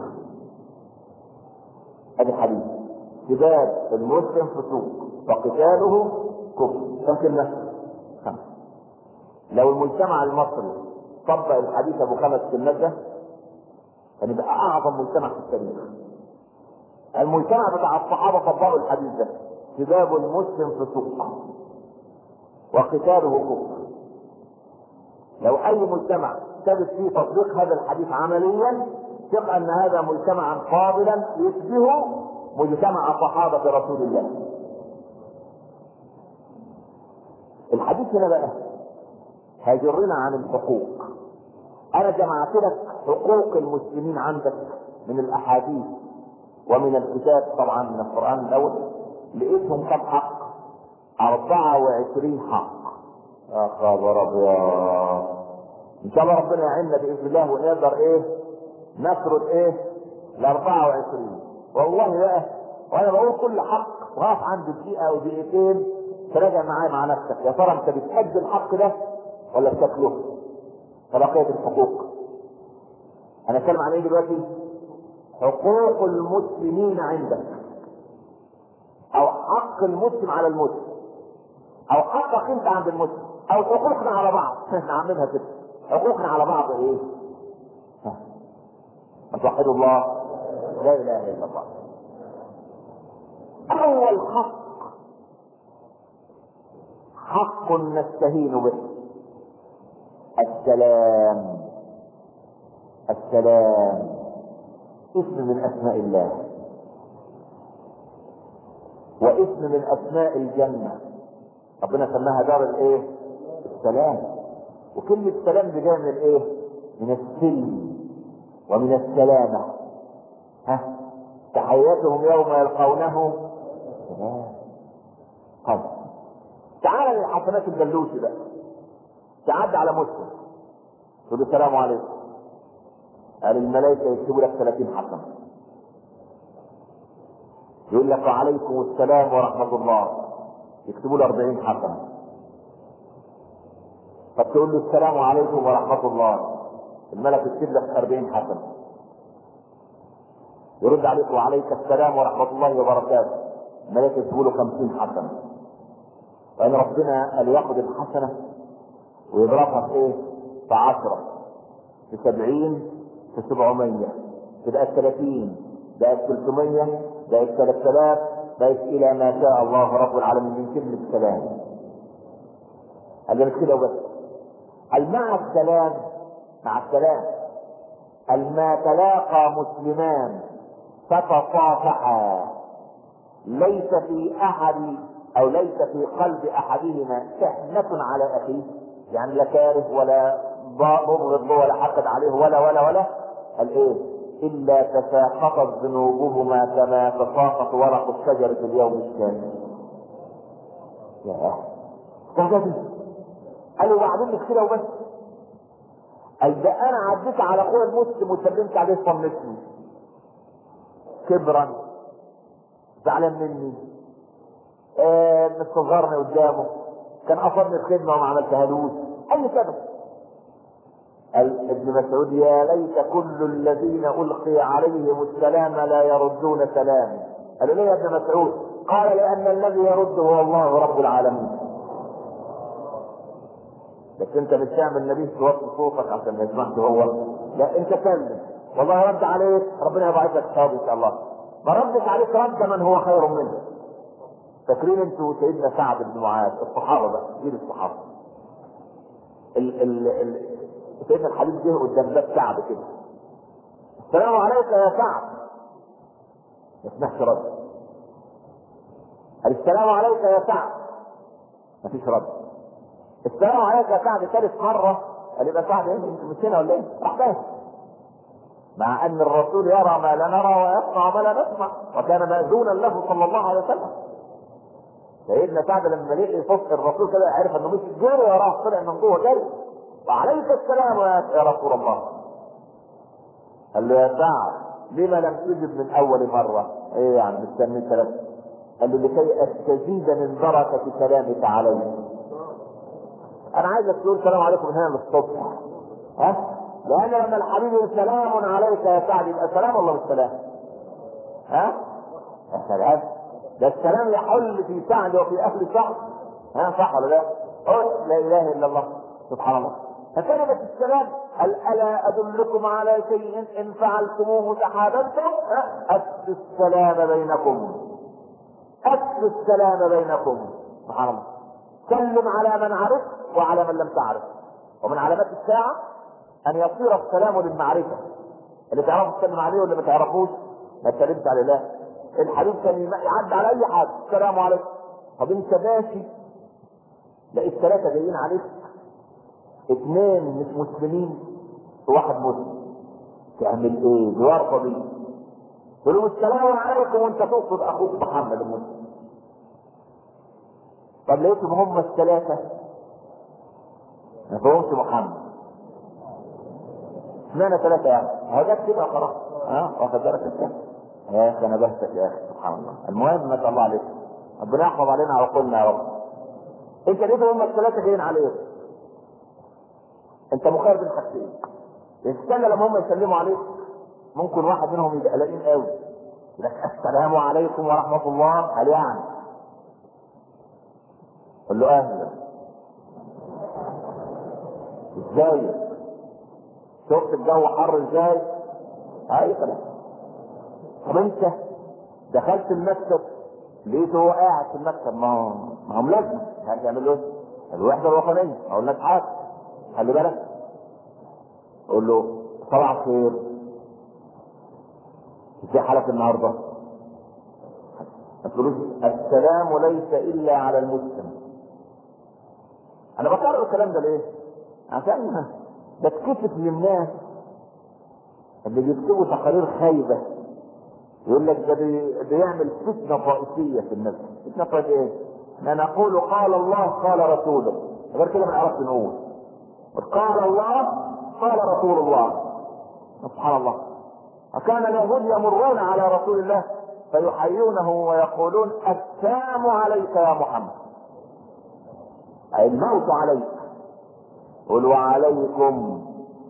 Speaker 1: هذا الحديث كتاب المسلم فسوق وقتاله كفر كم كلمة؟ خمسة لو المجتمع المصري طبق الحديث ابو خمس كلمات ده كان يبقى اعظم مجتمع في التاريخ المجتمع بتاع الصحابه طبقوا الحديث ده كتاب المسلم فسوق وقتاله كفر لو اي مجتمع ثبت فيه تطبيق هذا الحديث عمليا ثق ان هذا مجتمعا فاضلا يشبه مجتمع صحابه رسول الله الحديث هنا بقى هيجرنا عن الحقوق انا جمعت لك حقوق المسلمين عندك من الاحاديث ومن الكتاب طبعا من القران الاول لقيتهم كم حق 24 حق يا خبر ابيض ان شاء الله ربنا يعيننا باذن الله ونقدر ايه نسرد ايه ال 24 والله بقى وانا بقول كل حق واقف عند دقيقه او دقيقتين تراجع معايا مع نفسك يا ترى انت بتحب الحق ده ولا بتاكله فبقيه الحقوق انا اتكلم عن ايه دلوقتي حقوق المسلمين عندك او حق المسلم على المسلم او حقك انت عند المسلم او حقوقنا على بعض نعملها كده حقوقنا على بعض ايه توحدوا الله لا اله الا الله اول حق حق نستهين به السلام السلام اسم من اسماء الله واسم من اسماء الجنه ربنا سماها دار الايه السلام وكلمه سلام دي جايه من الايه من السلم ومن السلامه ها تحياتهم يوم يلقونه سلام طيب تعال للحسنات البلوشي بقى تعد على مسلم تقول السلام عليكم قال الملائكه يكتبوا لك 30 حسنه يقول لك وعليكم السلام ورحمه الله يكتبوا له 40 حسنه طب تقول له السلام عليكم ورحمه الله الملك يكتب لك 40 حسنه يرد عليك وعليك السلام ورحمه الله وبركاته الملك يكتبوا له 50 حسنه لان ربنا قال ياخد الحسنه ويضربها في ايه؟ في 10 في 70 في 700 تبقى 30 بقت 300 بقت 3000 بقت الى ما شاء الله رب العالمين من كلمه سلام قال مش كده وبس قال مع السلام مع السلام قال ما تلاقى مسلمان فتصافحا ليس في احد او ليس في قلب احدهما شحنة على اخيه يعني لا كاره ولا مبغض ولا حقد عليه ولا ولا ولا قال ايه الا تساقطت ذنوبهما كما تساقط ورق الشجر في اليوم الشامل يا تعجبي قالوا وبعدين مش كده وبس قال ده انا عديت على اخويا المسلم وسلمت عليه صمتني كبرا زعلان مني آه مستصغرني قدامه كان اصابني الخدمه وما عملتهالوش اي سبب ابن مسعود يا ليت كل الذين القي عليهم السلام لا يردون سلاما قالوا ليه يا ابن مسعود قال لان الذي يرد هو الله رب العالمين بس انت مش تعمل النبي توطي صوتك عشان ما يسمعش هو لا انت كلم والله رد عليك ربنا يبعث لك ثواب ان شاء الله ما ردش عليك رد من هو خير منه فاكرين انتوا سيدنا سعد بن معاذ الصحابه بقى جيل الصحابه ال ال ال سيدنا الحبيب جه قدام باب كعب كده السلام عليك يا سعد ما سمعش رد قال السلام عليك يا سعد ما فيش رد السلام عليك يا سعد ثالث مره قال يبقى سعد ايه مش هنا ولا ايه؟ راح فاهم مع ان الرسول يرى ما لا نرى ويسمع ما لا نسمع وكان ماذونا له صلى الله عليه وسلم سيدنا سعد لما لقي صوت الرسول كده عرف انه مش جري وراه طلع من جوه جري وعليك السلام يا رسول الله قال له يا سعد لما لم تجب من اول مره؟ ايه يعني مستني ثلاث قال له لكي استزيد من بركه كلامك علي انا عايزك تقول سلام عليكم من هنا للصبح ها لان لما الحبيب يقول سلام عليك يا سعد يبقى سلام ولا مش سلام؟ ها؟ يا سلام ده السلام يحل في سعد وفي اهل سعد ها صح ولا لا؟ قل لا اله الا الله سبحان الله فكلمة السلام هل ألا أدلكم على شيء إن فعلتموه تحاببتم؟ أفشوا السلام بينكم. أفشوا السلام بينكم. سبحان الله. سلم على من عرفت وعلى من لم تعرف. ومن علامات الساعة أن يصير السلام للمعرفة. اللي تعرفوا تسلم عليه واللي ما تعرفوش ما تسلمش عليه لا. الحبيب كان يعدي على أي حد السلام عليكم. طب أنت ماشي لقيت ثلاثة جايين عليك اثنين مش مسلمين وواحد مسلم تعمل ايه؟ الورطه دي تقول له السلام عليكم وانت تقصد اخوك محمد المسلم طب لقيتهم هم الثلاثه ما فيهمش محمد اشمعنى ثلاثه يعني؟ هذا كده خلاص ها واخد بالك انت؟ يا اخي انا بهتك يا اخي سبحان الله المهم ما شاء الله عليك ربنا يحفظ علينا عقولنا يا رب انت لقيتهم هم الثلاثه جايين عليك انت مخير بين حاجتين استنى لما هم يسلموا عليك ممكن واحد منهم يبقى قلقان قوي لك السلام عليكم ورحمه الله قال يعني قل له اهلا ازاي شفت الجو حر ازاي اي كلام طب انت دخلت المكتب لقيته هو قاعد في المكتب ما هو ما هو ملازم هتعمل له الوحده الوطنيه اقول لك حاجه خلي بالك قول له صباح الخير ازاي حالك النهارده؟ ما تقولوش السلام ليس الا على المسلم انا بكرر الكلام ده ليه؟ عشان بتكسف للناس اللي بيكتبوا تقارير خايبه يقول لك ده بي- بيعمل فتنه طائفيه في الناس فتنه طائفيه ايه؟ احنا نقول قال الله قال رسوله غير كده ما نعرفش نقول قال الله قال رسول الله سبحان الله وكان اليهود يمرون على رسول الله فيحيونه ويقولون السلام عليك يا محمد اي الموت عليك قل وعليكم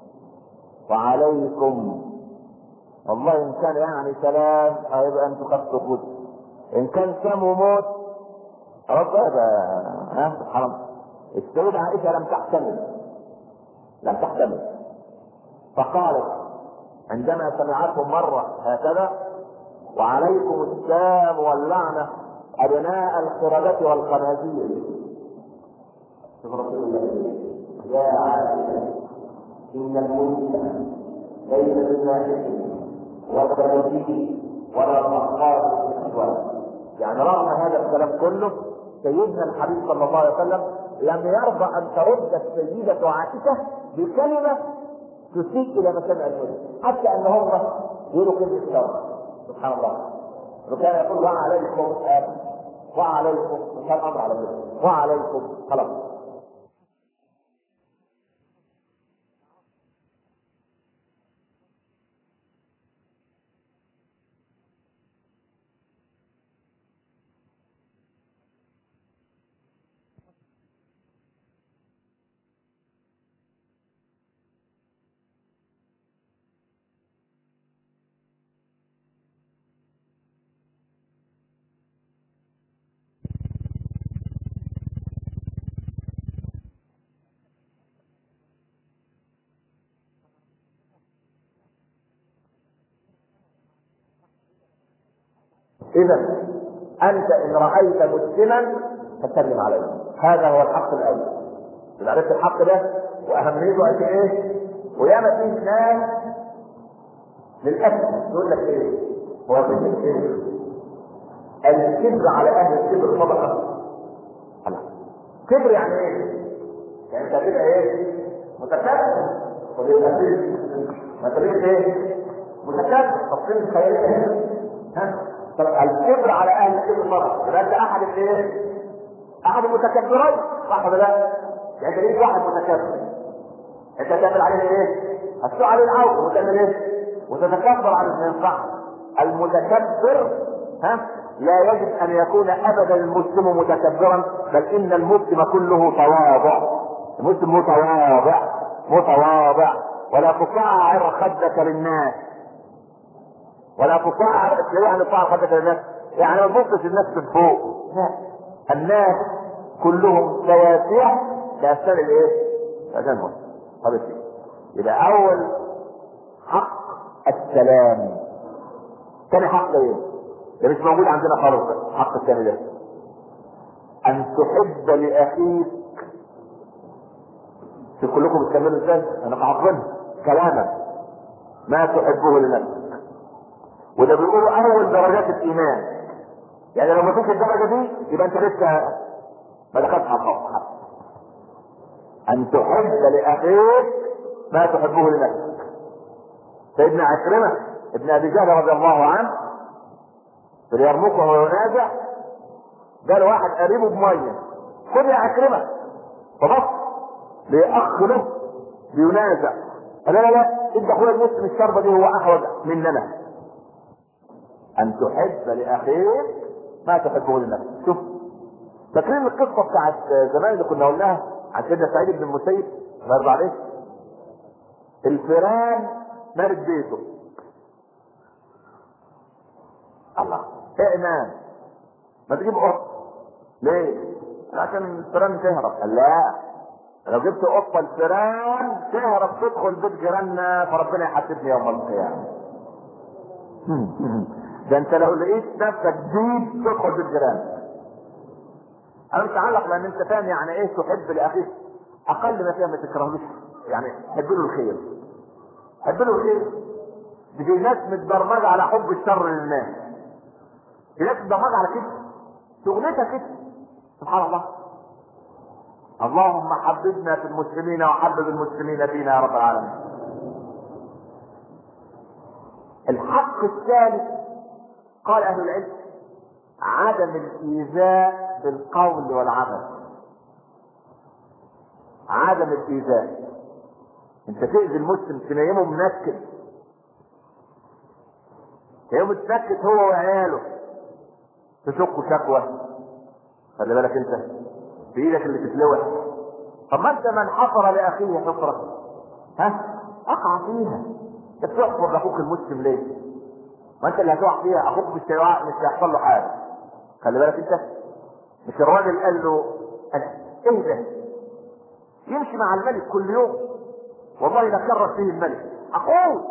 Speaker 1: وعليكم والله ان كان يعني سلام هيبقى انتوا خدتوا خد ان كان سام وموت رب هذا ها سبحان الله السيدة عائشة لم تحتمل لم تحتمل فقالت عندما سمعته مرة هكذا وعليكم السام واللعنة أبناء القردة والخنازير شوف رسول الله يا عائشة إن المسلم ليس بالناحية ولا بالدين ولا صحاب في الأسواق يعني رغم هذا الكلام كله سيدنا الحبيب صلى الله عليه وسلم لم يرضى ان ترد السيدة عائشة بكلمة تسيء الى مسامع المسلم حتى ان هم يقولوا كلمة شر سبحان الله وكان يقول وعليكم آه وعليكم وكان امر على كده وعليكم خلاص اذا انت ان رايت مسلما فسلم عليه هذا هو الحق الاول اذا عرفت الحق ده واهميته قد ايه وياما فيه ناس للاسف يقول لك ايه هو في ايه الكبر على اهل الكبر طبقه الله كبر يعني ايه؟ يعني انت تبقى ايه؟ متكبر وتبقى فيه ما تبقاش ايه؟ متكبر طب فين الخيال ها؟ طب الكبر على اهل الكبر مرض يبقى انت احد الايه؟ احد المتكبرين صح ولا لا؟ يعني تجد واحد متكبر انت تعمل عليه ايه؟ هتسوق عليه العوض وتعمل ايه؟ وتتكبر على ما ينفع المتكبر ها لا يجب ان يكون ابدا المسلم متكبرا بل ان المسلم كله تواضع المسلم متواضع متواضع ولا تصعر خدك للناس ولا تصعر يعني تصعر خدك للناس يعني ما تبصش الناس من فوق لا الناس كلهم سواسية كأسفل الايه؟ هذا المسلم هذا يبقى اول حق السلام ثاني حق ايه؟ ده مش موجود عندنا خالص الحق الثاني ده ان تحب لاخيك في كلكم بتكملوا ازاي؟ انا حافظينها كلاما ما تحبه لنفسك وده بيقولوا اول درجات الايمان يعني لو ما فيش الدرجه دي يبقى انت لسه ما دخلتش على الخط ان تحب لاخيك ما تحبه لنفسك سيدنا عكرمه ابن ابي جهل رضي الله عنه في اليرموك وهو ينازع قال واحد قريبه بميه خد يا عكرمه فبص لاخ له بينازع قال لا لا لا ادي اخويا المسلم الشربه دي هو احوج مننا ان تحب لاخيك ما تحبه لنفسك شوف فاكرين القصه بتاعت زمان اللي كنا قلناها عن سيدنا سعيد بن المسيب الله يرضى عليه الفيران مارد بيته الله ايه ايمان ما تجيب قط ليه عشان الفيران تهرب قال لا لو جبت قطه الفيران تهرب تدخل بيت جيراننا فربنا يحاسبني يوم القيامه ده انت لو لقيت نفسك ديب تدخل بيت جيرانك انا مش هعلق لان انت فاهم يعني ايه تحب لاخيك اقل ما فيها ما تكرهوش يعني حب له الخير حب له الخير دي في ناس متبرمجه على حب الشر للناس في ناس متبرمجه على كده شغلتها كده سبحان الله اللهم حببنا في المسلمين وحبب المسلمين فينا يا رب العالمين الحق الثالث قال اهل العلم عدم الايذاء بالقول والعمل عدم الايذاء انت تاذي المسلم تنيمه منكد تنيمه متنكد هو وعياله تشكوا شكوى خلي بالك انت في ايدك اللي تتلوح طب ما انت من حفر لاخيه حفره ها اقع فيها انت بتحفر لاخوك المسلم ليه؟ ما انت اللي هتقع فيها اخوك مش هيقع مش هيحصل له حاجه خلي بالك انت مش الراجل قال له انا ايه ده؟ يمشي مع الملك كل يوم والله لكرر فيه الملك اخوه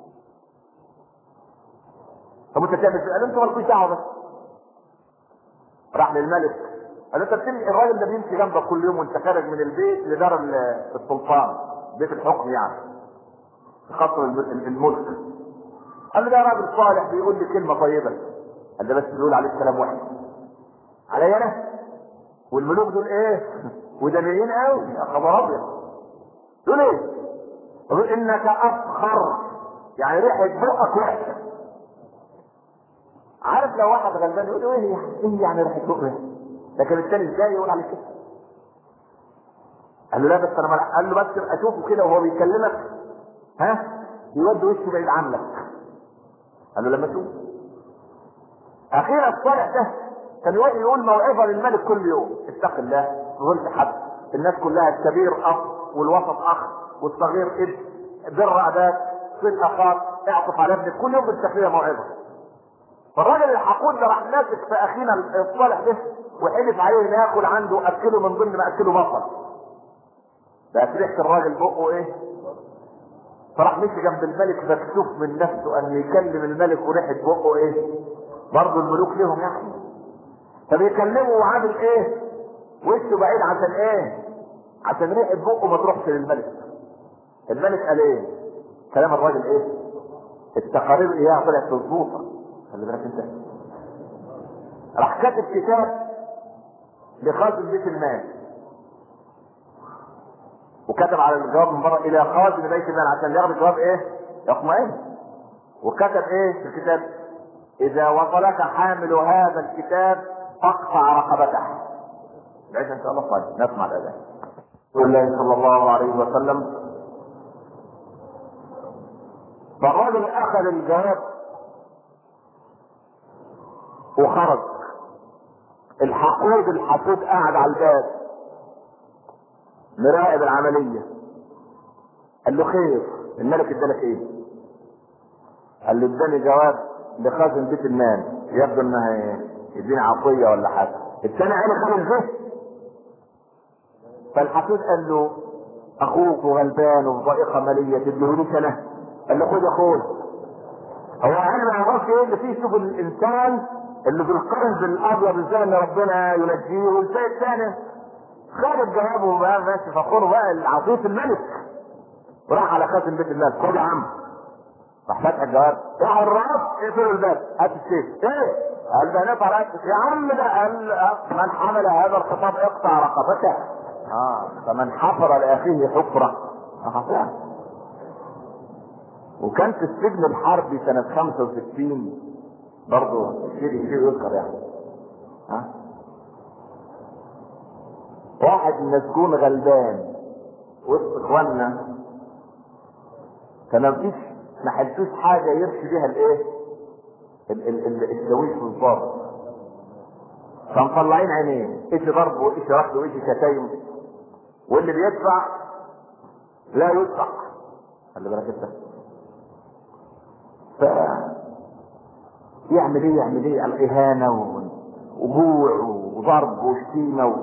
Speaker 1: طب انت تعمل قال انت مالكوش دعوه بس راح للملك قال انت بتمشي الراجل ده بيمشي جنبك كل يوم وانت خارج من البيت لدار السلطان بيت الحكم يعني في قصر الملك قال له ده راجل صالح بيقول لي كلمه طيبه قال ده بس بيقول عليك كلام وحش علي انا والملوك دول ايه ودنيين قوي يا خبر ابيض دول ايه يقول انك افخر يعني ريحه بقك وحشه عارف لو واحد غلبان يقول له ايه يعني ايه يعني ريحه بقك لكن الثاني ازاي يقول عليه كده قال له لا بس انا ملح. قال له بس اشوفه كده وهو بيكلمك ها يودي وشه بعيد عنك قال له لما تشوف اخيرا الصالح ده كان يقول موعظه للملك كل يوم اتق الله ما تقولش حد الناس كلها الكبير اخ والوسط اخ والصغير ابن بر اباك صل اخاك اعطف على ابنك كل يوم بالتقرير موعظه فالراجل الحقود ده راح ماسك في اخينا الصالح ده وحلف عليه ان ياكل عنده اكله من ضمن ما اكله بصل بقت ريحه الراجل بقه ايه فراح مشي جنب الملك مكسوف من نفسه ان يكلم الملك وريحه بقه ايه برضه الملوك لهم يعني فبيكلمه وعامل ايه وشه بعيد عشان ايه عشان ريحه بقه ما تروحش للملك الملك قال ايه كلام الراجل ايه التقارير اياها طلعت مظبوطه خلي بالك انت راح كاتب كتاب لخازن بيت المال وكتب على الجواب من بره الى خازن بيت المال عشان ياخد الجواب ايه يطمئن وكتب ايه في الكتاب اذا وصلك حامل هذا الكتاب فاقطع رقبته العشاء ان شاء الله طيب نسمع الاذان رسول الله صلى الله عليه وسلم فالرجل اخذ الجواب وخرج الحقود الحقود قاعد على الباب مراقب العملية قال له خير الملك ادالك ايه قال له اداني جواب لخازن بيت المال يبدو انها يديني عطية ولا حاجة الثاني عيني خمس بس فالحقود قال له اخوك وغلبان وفي ضائقة مالية تديهوليش انا قال له خد يا اخوي هو انا ما اعرفش ايه اللي فيه شوف الانسان اللي في القلب الابيض ازاي ان ربنا ينجيه والشيء الثاني خد الجواب وبقى ماشي فخور بقى العطية الملك وراح على خاتم بيت المال خد يا عم راح فتح الجواب راح الراس اقفلوا الباب هات السيف ايه؟ قال ده نفع يا عم ده قال من حمل هذا الخطاب اقطع رقبته اه فمن حفر لاخيه حفره آه. وكان في السجن الحربي سنة 65 برضه شيء شيء يذكر يعني ها واحد مسجون غلبان وسط اخواننا فما فيش ما حلتوش حاجه يرشي بيها الايه؟ ال- ال- ال- الشاويش والظابط فمطلعين عينيه ايش ضرب وايش رفض وايش شتايم واللي بيدفع لا يدفع خلي بالك انت ف يعمل ايه يعمل ايه الاهانه و- وجوع وضرب وشتيمه و...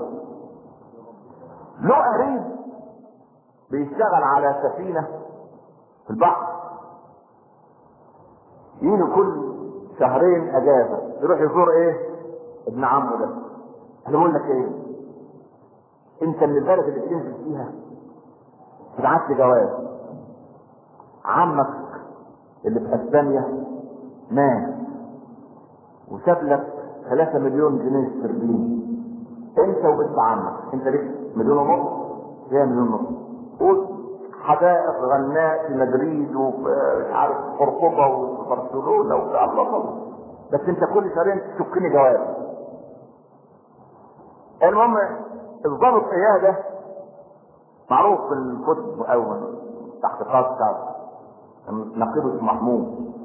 Speaker 1: له قريب بيشتغل على سفينه في البحر يجي كل شهرين اجازه يروح يزور ايه ابن عمه ده انا بقول لك ايه انت من البلد اللي بتنزل فيها تبعت لي جواب عمك اللي في اسبانيا مات وساب لك 3 مليون جنيه استرليني انت وبنت عمك انت ليك مليون ونص هي مليون ونص قول حدائق غناء في مدريد وفي عارف قرطبه وبرشلونه وفي الله بس انت كل شهرين تشكني جواب المهم الضابط اياه ده معروف في الكتب او تحقيقات بتاعته نقيب اسمه محمود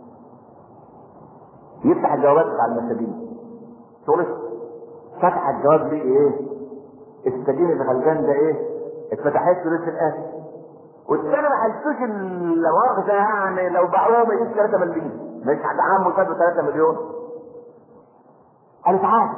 Speaker 1: يفتح الجوابات بتاع المساجين شغل فتح الجواب ليه ايه السجين الغلبان ده ايه اتفتحت له لسه الاخر والثاني ما حسوش المؤاخذه يعني لو باعوه ما يجيش 3 مليون مش حد عمه خد 3 مليون قال تعالى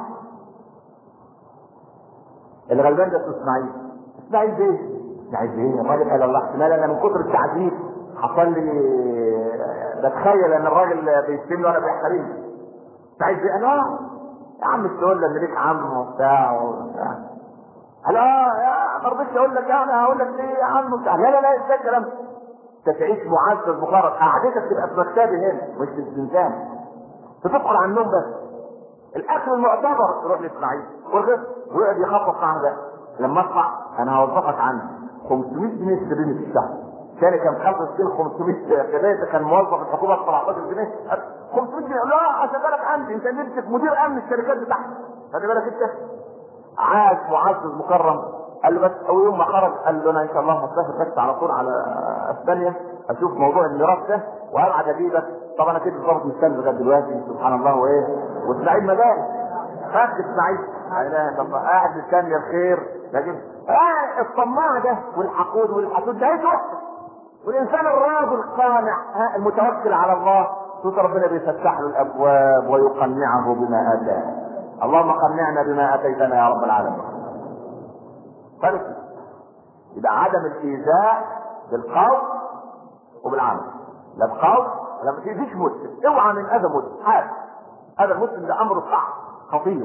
Speaker 1: الغلبان ده اسمه اسماعيل اسماعيل بيه اسماعيل بيه الراجل قال الله احتمال انا من كتر التعذيب حصل لي بتخيل ان الراجل بيشتمني وانا بيحترمني اسماعيل بيه قال اه يا عم تقول ان ليك عم وبتاع وبتاع قال اه يا ما رضيتش اقول لك يعني هقول لك ليه يا عم وبتاع لا لا لا ازاي الكلام ده انت تعيش معزز مجرد قعدتك تبقى في مكتبي هنا مش في الزنزانه تدخل على النوم بس الاكل المعتبر تروح لاسماعيل وغير ويقعد يخفف معاه ده لما اطلع انا هوظفك عندي 500 جنيه استرليني في الشهر ثاني كان 65 500 كده كان موظف الحكومه ب 17 جنيه 500 جنيه لا هشغلك عندي انت نمسك مدير امن الشركات بتاعتك خلي بالك انت عاد معزز مكرم قال له بس اول يوم ما خرج قال له انا ان شاء الله هسافر بس على طول على اسبانيا اشوف موضوع الميراث ده وهبعت اجيبك طبعا انا كده ضابط مستني لغايه دلوقتي سبحان الله وايه واسماعيل مدارس خد اسماعيل لا اله الا الله قاعد مستني الخير لكن آه الطماع ده والحقود والحسود ده هيتوقف والانسان الراضي القانع ها، المتوكل على الله صوت ربنا بيفتح له الابواب ويقنعه بما اتاه اللهم قنعنا بما اتيتنا يا رب العالمين فرق يبقى عدم الايذاء بالقول وبالعمل لا بقول ولا ما تأذيش مسلم اوعى من اذى مسلم حاجه هذا المسلم ده امر صعب خطير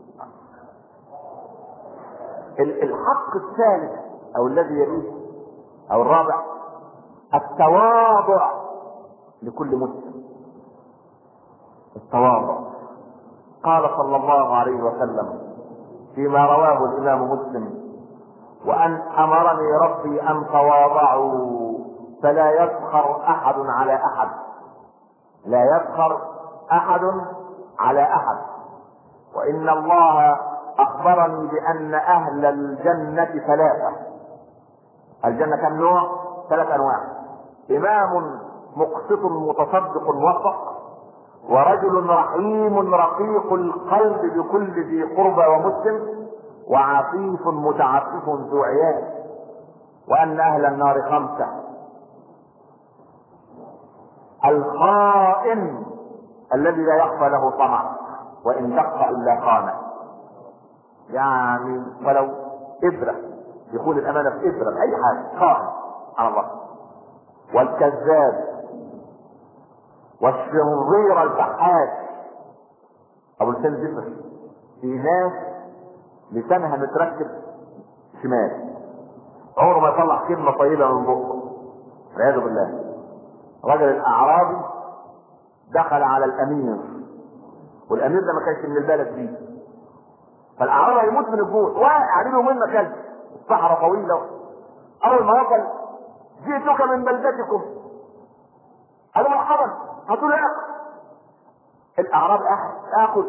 Speaker 1: ال- الحق الثالث او الذي يليه او الرابع التواضع لكل مسلم التواضع قال صلى الله عليه وسلم فيما رواه الامام مسلم وان امرني ربي ان تواضعوا فلا يفخر احد على احد لا يفخر احد على احد وان الله اخبرني بان اهل الجنه ثلاثه الجنه كم نوع ثلاث انواع امام مقسط متصدق وفق ورجل رحيم رقيق القلب بكل ذي قربى ومسلم وعفيف متعفف ذو عيال وان اهل النار خمسه الخائن الذي لا يخفى له طمع وان دق الا خانه يعني ولو ابره يكون الامانه في ابره باي حاجه خائن على الله والكذاب والشرير الفحاش ابو لسان زفر في ناس لسانها متركب شمال عمره ما يطلع كلمه طيبه من بقه والعياذ بالله رجل الاعرابي دخل على الامير والامير ده ما كانش من البلد دي فالاعرابي هيموت من الجوع واقع عليه منه كلب الصحراء طويله اول ما وصل جئتك من بلدتكم قال مرحبا هاتوا لي الاعراب اخذ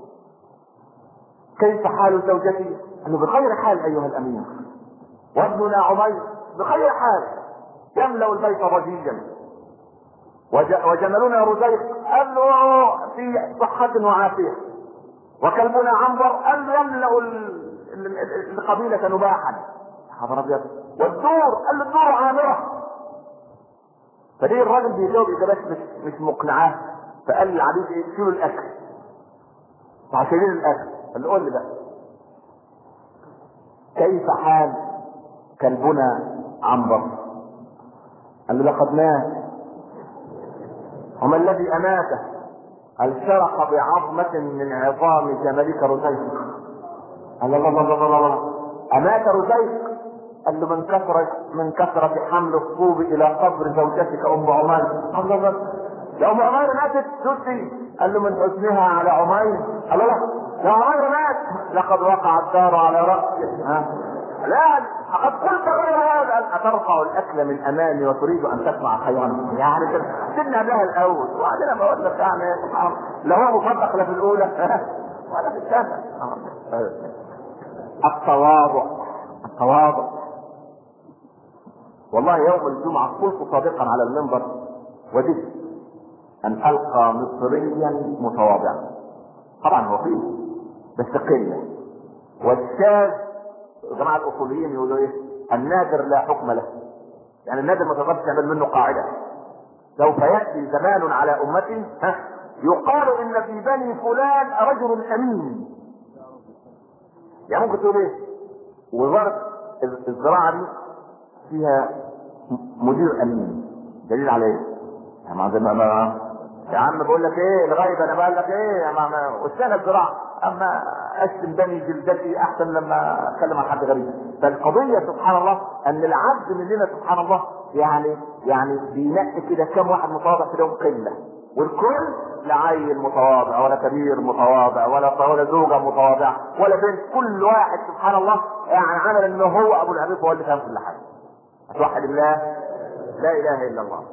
Speaker 1: كيف حال زوجتي؟ انه بخير حال ايها الامير وابننا عمير بخير حال يملا البيت ضجيجا وجملنا رزيق قال له في صحة وعافية وكلبنا عنبر قال له يملأ القبيلة نباحا حضر ابيض والدور قال له الدور عامرة فليه الراجل بيجاوب اجابات مش مش مقنعاه فقال للعبيد ايه شيلوا الاكل فعشان الاكل قال له قول لي بقى كيف حال كلبنا عنبر قال له لقد مات وما الذي اماته قال شرق بعظمة من عظام جملك رزيق قال الله الله الله الله امات رزيق قال له من كثرة من كثرة حمل الطوب الى قبر زوجتك ام عمير قال الله يا ام عمير ماتت تسي قال له من حزنها على عمير قال له يا عمير مات لقد وقع الدار على راسه ها لا لقد قلت غير هذا اترفع الاكل من امامي وتريد ان تسمع خيرا يعني سيبنا بها الاول وبعدين بقول لك يعني سبحان لا هو مصدق لا في الاولى ولا في الثانيه التواضع التواضع والله يوم الجمعة قلت صادقا على المنبر وددت أن ألقى مصريا متواضعا طبعا هو فيه بس قلة والشاذ جماعة الأصوليين يقولوا إيه؟ النادر لا حكم له يعني النادر ما تقدرش تعمل منه قاعدة سوف يأتي زمان على أمة ها يقال إن في بني فلان رجل أمين يعني ممكن تقول إيه؟ وزارة الزراعة دي فيها مدير امين دليل على ايه؟ يا ما ما يا عم بقول لك ايه الغيب انا بقول لك ايه يا ما والسنه الزراعه اما اشتم بني جلدتي احسن لما اتكلم عن حد غريب فالقضيه سبحان الله ان العبد مننا سبحان الله يعني يعني بينقي كده كم واحد متواضع في يوم قله والكل لا عيل متواضع ولا كبير متواضع ولا ولا زوجه متواضعه ولا بنت كل واحد سبحان الله يعني عمل انه هو ابو العبيد هو اللي فاهم كل حاجه توحد الله لا اله الا الله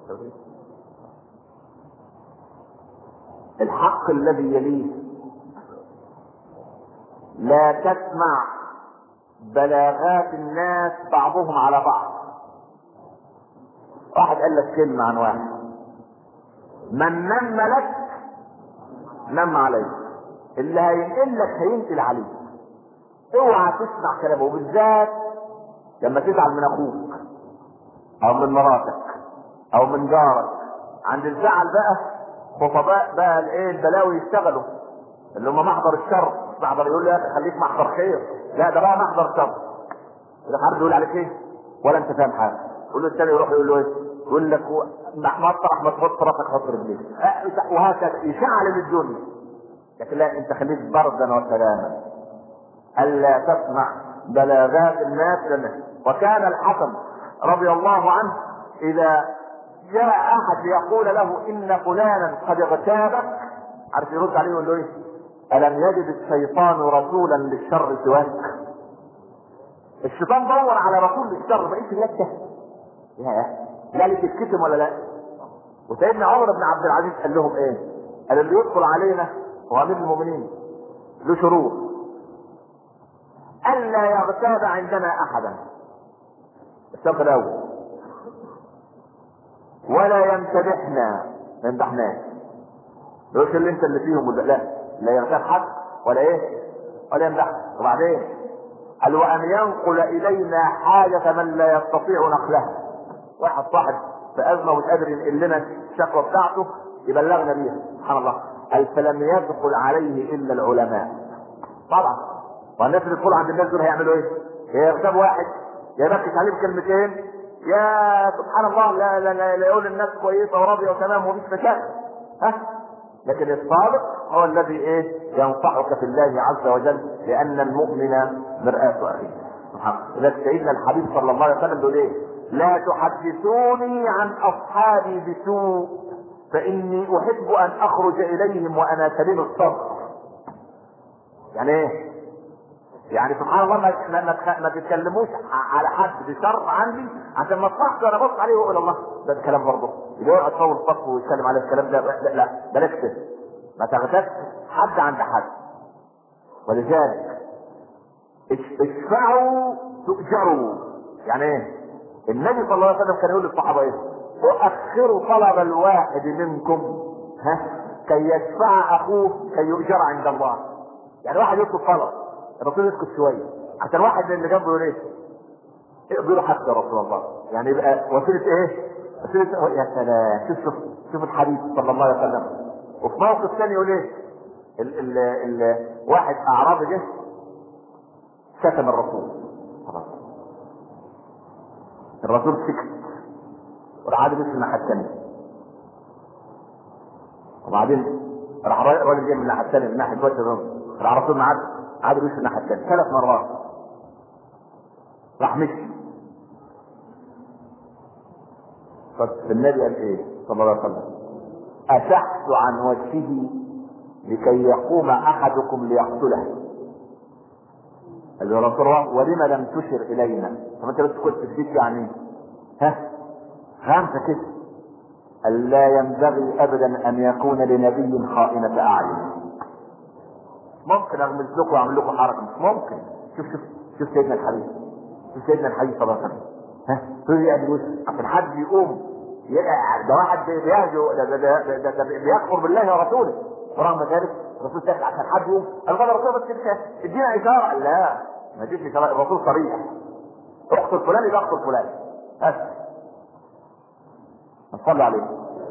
Speaker 1: الحق الذي يليه لا تسمع بلاغات الناس بعضهم على بعض واحد قال لك كلمة عن واحد من نم لك نم عليك اللي هينقل لك هينقل عليك اوعى تسمع كلامه وبالذات لما تزعل من اخوك او من مراتك او من جارك عند الزعل بقى خطباء بقى الايه البلاوي يشتغلوا اللي هم محضر الشر مش محضر يقول لي خليك محضر خير لا ده بقى محضر شر اذا حد يقول عليك ايه ولا انت فاهم حاجه يقول له الثاني يروح يقول له ايه يقول لك مطرح ما تحط راسك حط رجليك وهكذا يشعل الدنيا لكن لا انت خليك بردا وسلاما الا تسمع بلاغات الناس لنا وكان الحسن رضي الله عنه اذا جاء احد يقول له ان فلانا قد اغتابك عارف يرد عليه يقول له ايه الم يجد الشيطان رسولا للشر سواك الشيطان دور على رسول للشر بقيت يده يا لا تتكتم ولا لا وسيدنا عمر بن عبد العزيز قال لهم ايه قال اللي يدخل علينا هو امير المؤمنين له شروط الا يغتاب عندنا احدا الشرط الاول ولا يمتدحنا ما يمدحناش يقولش اللي انت اللي فيهم ولا لا لا يغتاب حد ولا ايه ولا يمدح وبعدين قال وان ينقل الينا حاجه من لا يستطيع نقلها واحد صاحب في ازمه ومش قادر ينقل لنا الشكوى بتاعته يبلغنا بيها سبحان الله قال فلم يدخل عليه الا العلماء طبعا والناس اللي تدخل عند الناس دول هيعملوا ايه؟ يا يغتاب واحد يا يبكت عليه بكلمتين يا سبحان الله لا لا لا, لا يقول الناس كويسه وراضيه وتمام ومفيش مشاكل ها لكن الصادق هو الذي ايه ينصحك في الله عز وجل لان المؤمن مرآة اخيه سبحان الله سيدنا الحبيب صلى الله عليه وسلم بيقول ايه لا تحدثوني عن اصحابي بسوء فاني احب ان اخرج اليهم وانا سليم الصدر يعني ايه يعني سبحان الله ما ما, ما, ما تتكلموش على حد بشر عندي عشان ما اصحش انا ابص عليه واقول الله ده الكلام برضه اللي يقعد يصور الصف ويتكلم على الكلام ده لا لا بلاش كده ما تغتابش حد عند حد ولذلك اشفعوا تؤجروا يعني ايه؟ النبي صلى الله عليه وسلم كان يقول للصحابه ايه؟ اؤخروا طلب الواحد منكم ها كي يشفع اخوه كي يؤجر عند الله يعني واحد يطلب طلب الرسول يسكت شويه عشان واحد من اللي جنبه يقول ايه؟ اقبلوا حتى يا رسول الله يعني يبقى وسيله ايه؟ وسيله يا سلام شوف شوف شوف الحديث صلى الله عليه وسلم وفي موقف ثاني يقول ايه؟ ال ال ال واحد اعرابي جه شتم الرسول خلاص الرسول سكت وراح عاد بس الناحيه الثانيه وبعدين راح الراجل جاي من الناحيه الثانيه من ناحيه وجه الرسول راح الرسول معاد عاد بس الناحيه الثانيه ثلاث مرات راح مشي فالنبي قال ايه صلى الله عليه وسلم أشحت عن وجهه لكي يقوم أحدكم ليقتله قال يا رسول الله ولم لم تشر إلينا طب أنت بس كنت تديك يعني ها خمسة كده قال لا ينبغي أبدا أن يكون لنبي خائنة أعين ممكن أغمز لكم وأعمل لكم حركة مش ممكن شوف شوف شوف سيدنا الحبيب شوف سيدنا الحبيب صلى الله عليه وسلم ها تقول لي أبي عشان حد يقوم ده واحد بيهجو ده, ده, ده, ده, ده بيكفر بالله ورسوله ورغم ذلك الرسول سأل عشان حد يقوم قال قال الرسول بس ادينا اشاره لا ما اديش اشاره الرسول صريح اقتل فلان يبقى اقتل فلان بس صلوا عليه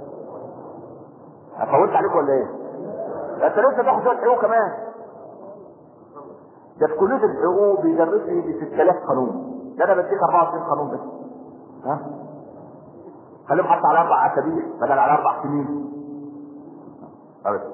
Speaker 1: فوتت عليكم ولا ايه؟ ده انت لسه تاخد شويه حقوق كمان ده في كليه الحقوق بيدرس لي ب 6000 قانون ده انا بديك 24 قانون بس ها خليهم حتى على اربع اسابيع بدل على اربع سنين أبدا.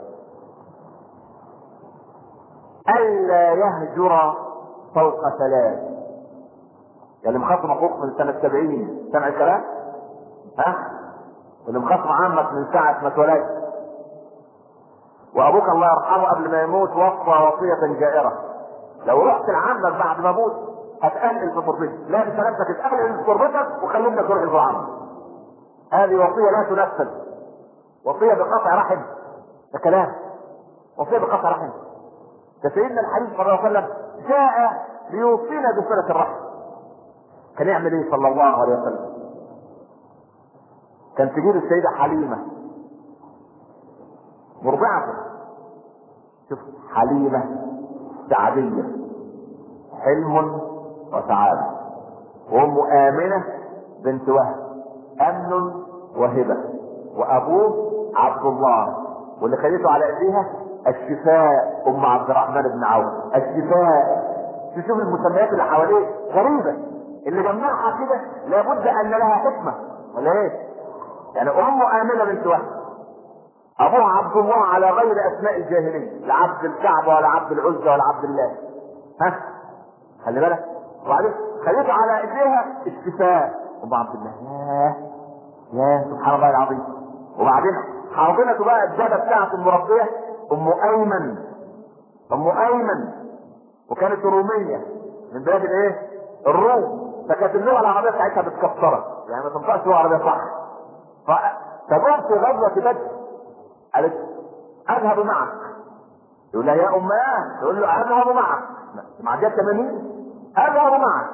Speaker 1: الا يهجر فوق ثلاث يعني مخصم اخوك من سنه 70 سمع الكلام ها واللي مخصم عمك من ساعه ما اتولدت وابوك الله يرحمه قبل ما يموت وصى وصيه جائره لو رحت لعمك بعد ما اموت هتقلل في تربتك لا انت نفسك تقلل في تربتك وخلينا تروح لعمك هذه وصية لا تنفذ وصية بقطع رحم ده كلام وصية بقطع رحم فسيدنا الحبيب صلى الله عليه وسلم جاء ليوصينا بصلة الرحم كان يعمل ايه صلى الله عليه وسلم كان تجيب السيدة حليمة مرضعته شوف حليمة سعدية حلم وسعادة وأم آمنة بنت وهب امن وهبه وابوه عبد الله واللي خدته على ايديها الشفاء ام عبد الرحمن بن عوف الشفاء تشوف المسميات اللي حواليه غريبه اللي جمعها كده لابد ان لها حكمه ولا ايه؟ يعني ام امنه بنت وهب ابوها عبد الله على غير اسماء الجاهليه لا عبد الكعبه ولا عبد العزى ولا عبد الله ها خلي بالك وبعدين خدته على ايديها الشفاء ام عبد الله ياه ياه سبحان الله العظيم وبعدين حاضنته بقى الداده بتاعته المربيه ام ايمن ام ايمن وكانت روميه من بلاد الايه؟ الروم فكانت اللغه العربيه بتاعتها متكسره يعني ما تنطقش لغه عربيه صح فتجرب في غزوه بدر قالت اذهب معك يقول لها يا اماه تقول له اذهب معك معديه 80 اذهب معك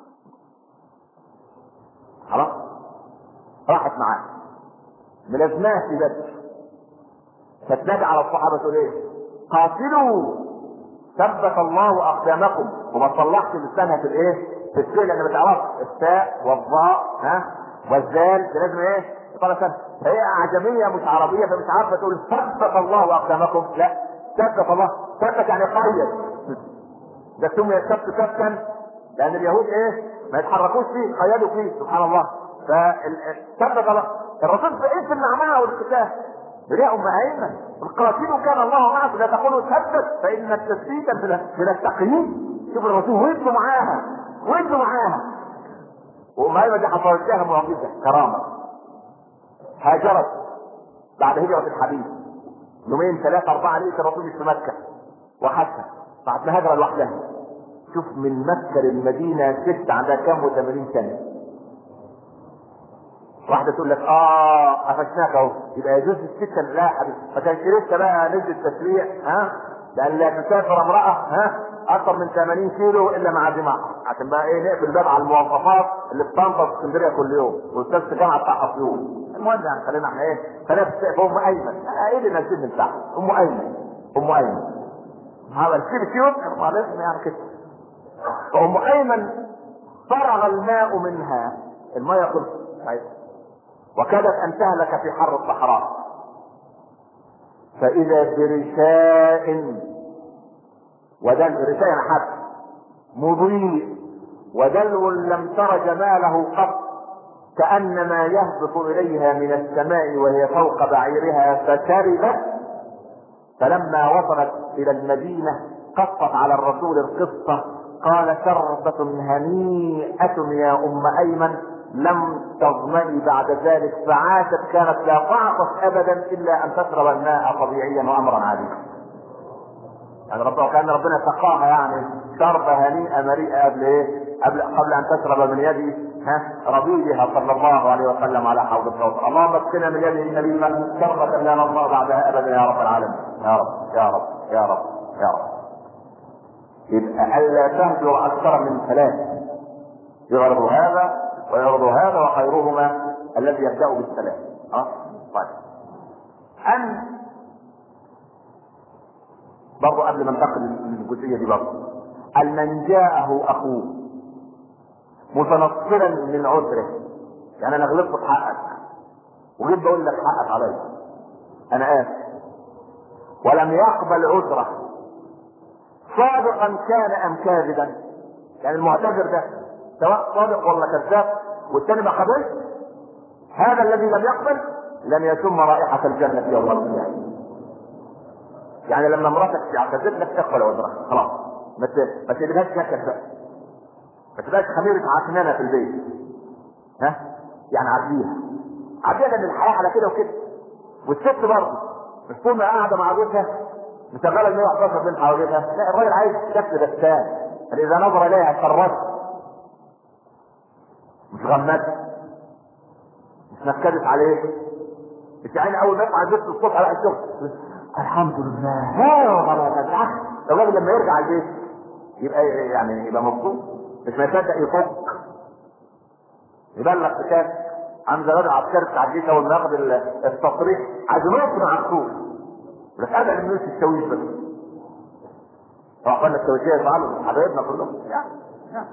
Speaker 1: خلاص راحت معاه ملازماه في بدر فتنادى على الصحابه تقول ايه؟ قاتلوا ثبت الله اقدامكم وما صلحت لسانها في الايه؟ في السيل لان ما تعرفش التاء والظاء ها والزال ده لازم ايه؟ يطلع سنة فهي اعجميه مش عربيه فمش عارفه تقول ثبت الله اقدامكم لا ثبت الله ثبت يعني قيد ده سمي السبت سبتا لان اليهود ايه؟ ما يتحركوش فيه قيدوا فيه سبحان الله فثبت الله الرسول في ايه في المعمعه والقتال يا ام ايمن القاتل كان الله معك لا تقولوا ثبت فان التثبيت من التقييد شوف الرسول وانتوا معاها وانتوا معاها وام ايمن دي حصلت لها معجزه كرامه هاجرت بعد هجره الحبيب يومين ثلاثه اربعه لقيت الرسول مش في مكه وحسها بعد ما هاجر لوحدها شوف من مكه للمدينه ست عندها كام و80 سنه واحده تقول لك اه قفشناك اهو يبقى يجوز السته لا يا حبيبي ما كانش لسه بقى نزل التسريع ها لان لا تسافر امراه ها اكثر من 80 كيلو الا مع دماغ عشان بقى ايه نقفل الباب على الموظفات اللي في طنطا في اسكندريه كل يوم واستاذ في الجامعه بتاع اسيوط المهم يعني خلينا احنا ايه خلينا في السقف ام ايمن آه ايه اللي نزلني من تحت ام ايمن ام ايمن هذا الكيف كيوت معلش يعني كده فام ايمن فرغ الماء منها الماء خلص وكادت ان تهلك في حر الصحراء فاذا برشاء ودل رشاء حد مضيء ودلو لم تر جماله قط كانما يهبط اليها من السماء وهي فوق بعيرها فشربت فلما وصلت الى المدينه قصت على الرسول القصه قال شربة هنيئة يا أم أيمن لم تظمئي بعد ذلك فعاشت كانت لا تعطش ابدا الا ان تشرب الماء طبيعيا وامرا عاديا. يعني ربنا كان ربنا سقاها يعني شربة هنيئة مريئة قبل ايه؟ قبل قبل ان تشرب من يد ها ربيبها صلى الله عليه وسلم على حوض الكوثر، اللهم اسقنا من يده النبي شربة لا نرضى بعدها ابدا يا رب العالمين. يا رب يا رب يا رب يا رب. يبقى الا تهجر اكثر من ثلاث. يعرض هذا ويعرض هذا وخيرهما الذي يبدا بالسلام اه طيب ان برضه قبل ما ننتقل للجزئيه دي برضه ان من جاءه اخوه متنصرا من عذره يعني انا غلطت في حقك وجيت بقول لك حقك عليا انا اسف ولم يقبل عذره صادقا كان ام كاذبا يعني المعتذر ده سواء صادق ولا كذاب والثاني ما قبلش هذا الذي لم يقبل لن يشم رائحة الجنة يوم القيامة. يعني لما مراتك تعتذر لك تقبل عذرها خلاص ما ما تبقاش شكل بقى ما تبقاش خميرة عكنانة في البيت ها يعني عديها عديها لان الحياة على كده وكده والست برضه مش طول ما قاعدة مع جوزها مشغلة ال 111 بنت حواليها لا الراجل عايز شكل بستان فإذا نظر إليها سرته مش غمت مش نكدت عليه انت يعني اول ما يطلع البيت الصبح على الشغل الحمد لله لا والله بالعكس الراجل لما يرجع البيت يبقى يعني يبقى مبسوط مش ما يصدق يفك يبلغ في كاس عن زواج عسكري بتاع الجيش اول ما ياخد التصريح عايز ينط مع السوق بس ادعي الناس الشويش بس فقلنا التوجيه يفعلوا حبايبنا كلهم يعني يعني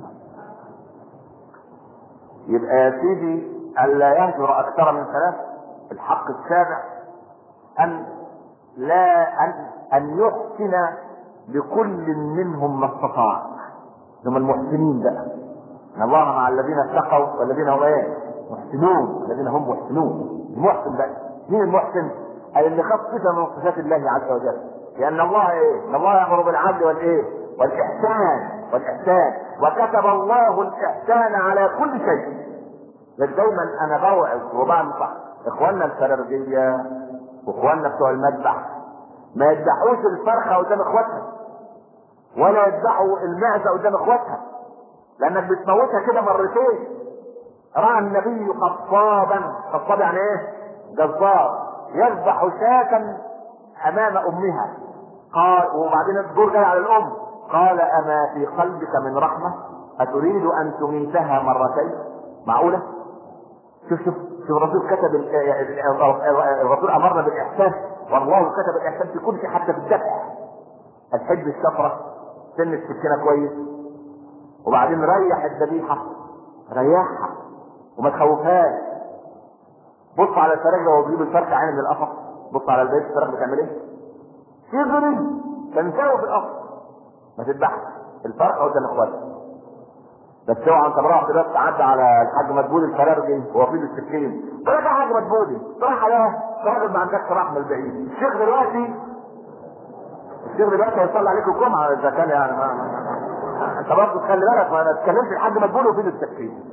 Speaker 1: يبقى يا سيدي ألا يهجر أكثر من ثلاث الحق السابع أن لا أن أن يحسن لكل منهم ما استطاع هم المحسنين بقى إن الله مع الذين اتقوا والذين هم ايه؟ محسنون الذين هم محسنون المحسن بقى مين المحسن؟ أي اللي خف صفة من صفات الله عز وجل لأن الله ايه؟ إن الله يأمر بالعدل والإيه؟ والإحسان والإحسان وكتب الله الإحسان على كل شيء بس دايما أنا بوعظ وبنصح إخواننا الفرارجية وإخواننا بتوع المذبح ما يذبحوش الفرخة قدام إخواتها ولا يذبحوا المعزة قدام إخواتها لأنك بتموتها كده مرتين رأى النبي قصابا قصاب يعني إيه؟ جزار يذبح شاة أمام أمها قال وبعدين الدور جاي على الأم قال اما في قلبك من رحمه اتريد ان تميتها مرتين معقوله شوف شوف شوف الرسول كتب ال- ال- ال- الرسول امرنا بالاحسان والله كتب الاحسان في كل شيء حتى في الذبح الحب الشفره سن السكينه كويس وبعدين ريح الذبيحه ريحها وما تخوفهاش بص على الفراخ وهو بيجيب الفرخ عين من القفص بص على البيت الفراخ بتعمل ايه؟ تجري تنساوي في القفص ما تذبحش الفرخه قدام اخواتك بس اوعى انت مروح دلوقتي تعدي على الحاج مدبولي الفرارجي وهو في السكين تقول لك يا حاج مدبولي راح على راجل ما عندكش رحمه البعيد الشيخ دلوقتي الشيخ دلوقتي هيصلي عليك الجمعه اذا كان يعني ما ما- انت برضه تخلي بالك ما انا اتكلمت الحاج مدبولي وفي السكين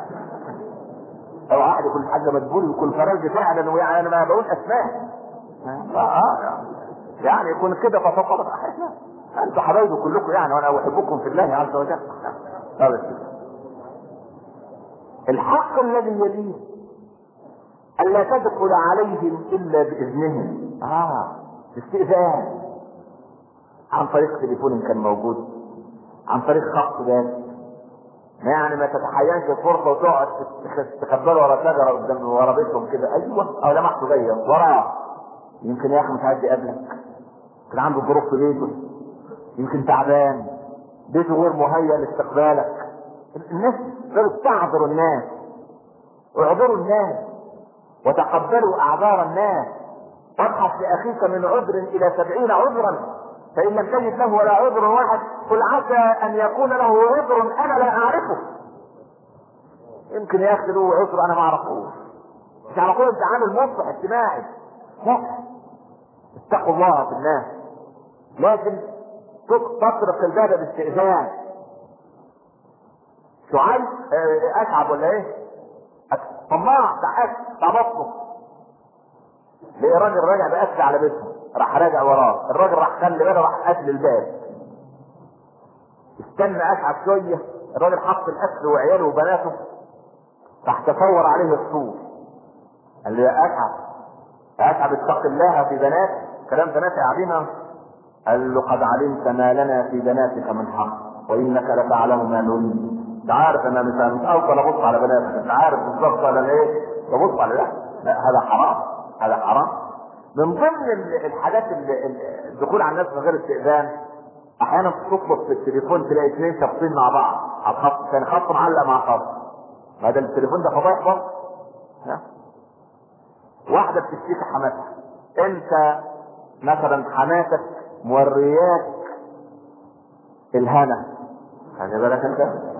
Speaker 1: او واحد يكون الحاج مدبولي ويكون فرارجي فعلا ويعني انا ما بقول اسماء اه اه يعني يكون كده فسقط احنا انتوا حبايبي كلكم يعني وانا احبكم في الله عز وجل طيب. الحق الذي يليه ألا تدخل عليهم إلا بإذنهم آه استئذان عن طريق تليفون كان موجود عن طريق خط بس ما يعني ما تتحينش الفرصة وتقعد تخبروا ورا شجرة قدام ورا بيتهم كده أيوه أو لمحته جاية وراه يمكن يا أخي مش عايز يقابلك كان عنده ظروف في بيته يمكن تعبان بيته غير مهيأ لاستقبالك الناس لازم تعذروا الناس اعذروا الناس وتقبلوا اعذار الناس وابحث لاخيك من عذر الى سبعين عذرا فان لم تجد له ولا عذر واحد قل عسى ان يكون له عذر انا لا اعرفه يمكن يا اخي له عذر انا ما اعرفوش مش على طول التعامل مصلح اجتماعي لا اتقوا الله في الناس لازم تطرق الباب باستئذان شعيب آه، اتعب ولا ايه؟ طماع بتاع اكل بتاع بطنه لقي راجل راجع باكل على بيته راح راجع وراه الراجل راح خلي باله راح قتل الباب استنى اتعب شويه الراجل حط الاكل وعياله وبناته راح تصور عليه الصور قال له يا اتعب يا اتعب اتق الله في بنات كلام بنات قاعدين قال له قد علمت ما لنا في بناتك من حق وانك لتعلم ما نريد انت عارف انا مش مش اوصل ابص على بناتك انت عارف بالظبط انا ايه ببص على ده لا هذا حرام هذا حرام من ضمن ال- الحاجات اللي اللي- الدخول على الناس من غير استئذان احيانا تطلب في التليفون تلاقي اثنين شخصين مع بعض على الخط كان خط معلق مع خط ما ده التليفون ده فضايح برضه ها؟ واحده بتشتكي حماتها انت مثلا حماتك مورياك الهنا خلي بالك انت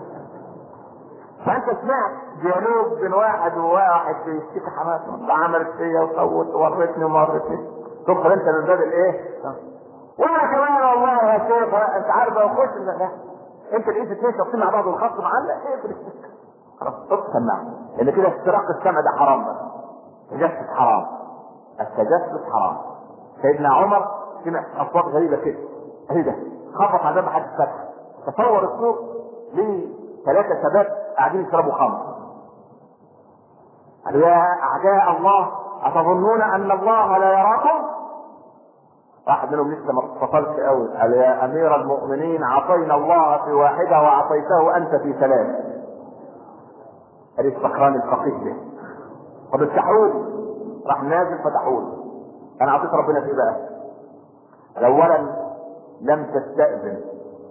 Speaker 1: فانت سمعت ديالوج بين واحد وواحد بيشتكي حماته انت عملت فيا وصوت ووريتني ومرتني تدخل انت من باب الايه؟ وانا كمان والله يا شيخ انت عارف لو خش لا انت لقيت اثنين شخصين مع بعض والخط معلق اقفل السكه خلاص خد سماعه لان كده استراق السمع ده حرام بقى التجسس حرام التجسس حرام سيدنا عمر سمع اصوات غريبه كده ايه ده؟ خبط على باب حد فتح تصور الصوت ليه ثلاثه شباب قاعدين يشربوا خمر قالوا يا اعداء الله اتظنون ان الله لا يراكم؟ واحد منهم لسه ما اتصلش قوي قال يا امير المؤمنين عصينا الله في واحده وعصيته انت في ثلاث قال السكران الفقيه ده طب افتحوا لي راح نازل فتحوا لي انا اعطيت ربنا في ايه بقى؟ قال اولا لم تستأذن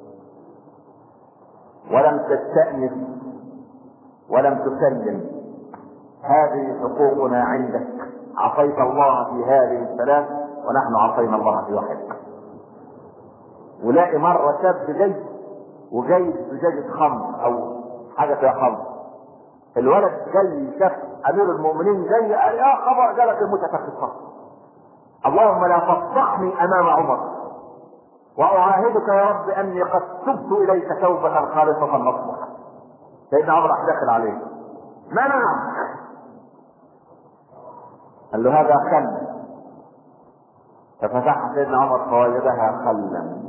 Speaker 1: ولم تستأنس ولم تسلم هذه حقوقنا عندك عصيت الله في هذه الثلاث ونحن عصينا الله في واحد ولاقي مرة شاب جاي وجاي زجاجة خمر أو حاجة فيها خمر الولد جاي شاف أمير المؤمنين جاي قال يا خبر جالك المتفقد اللهم لا تفضحني أمام عمر وأعاهدك يا رب أني قد تبت إليك توبة خالصة نصوحا سيدنا عمر راح داخل عليه منعك قال له هذا خل ففتح سيدنا عمر فوجدها خلا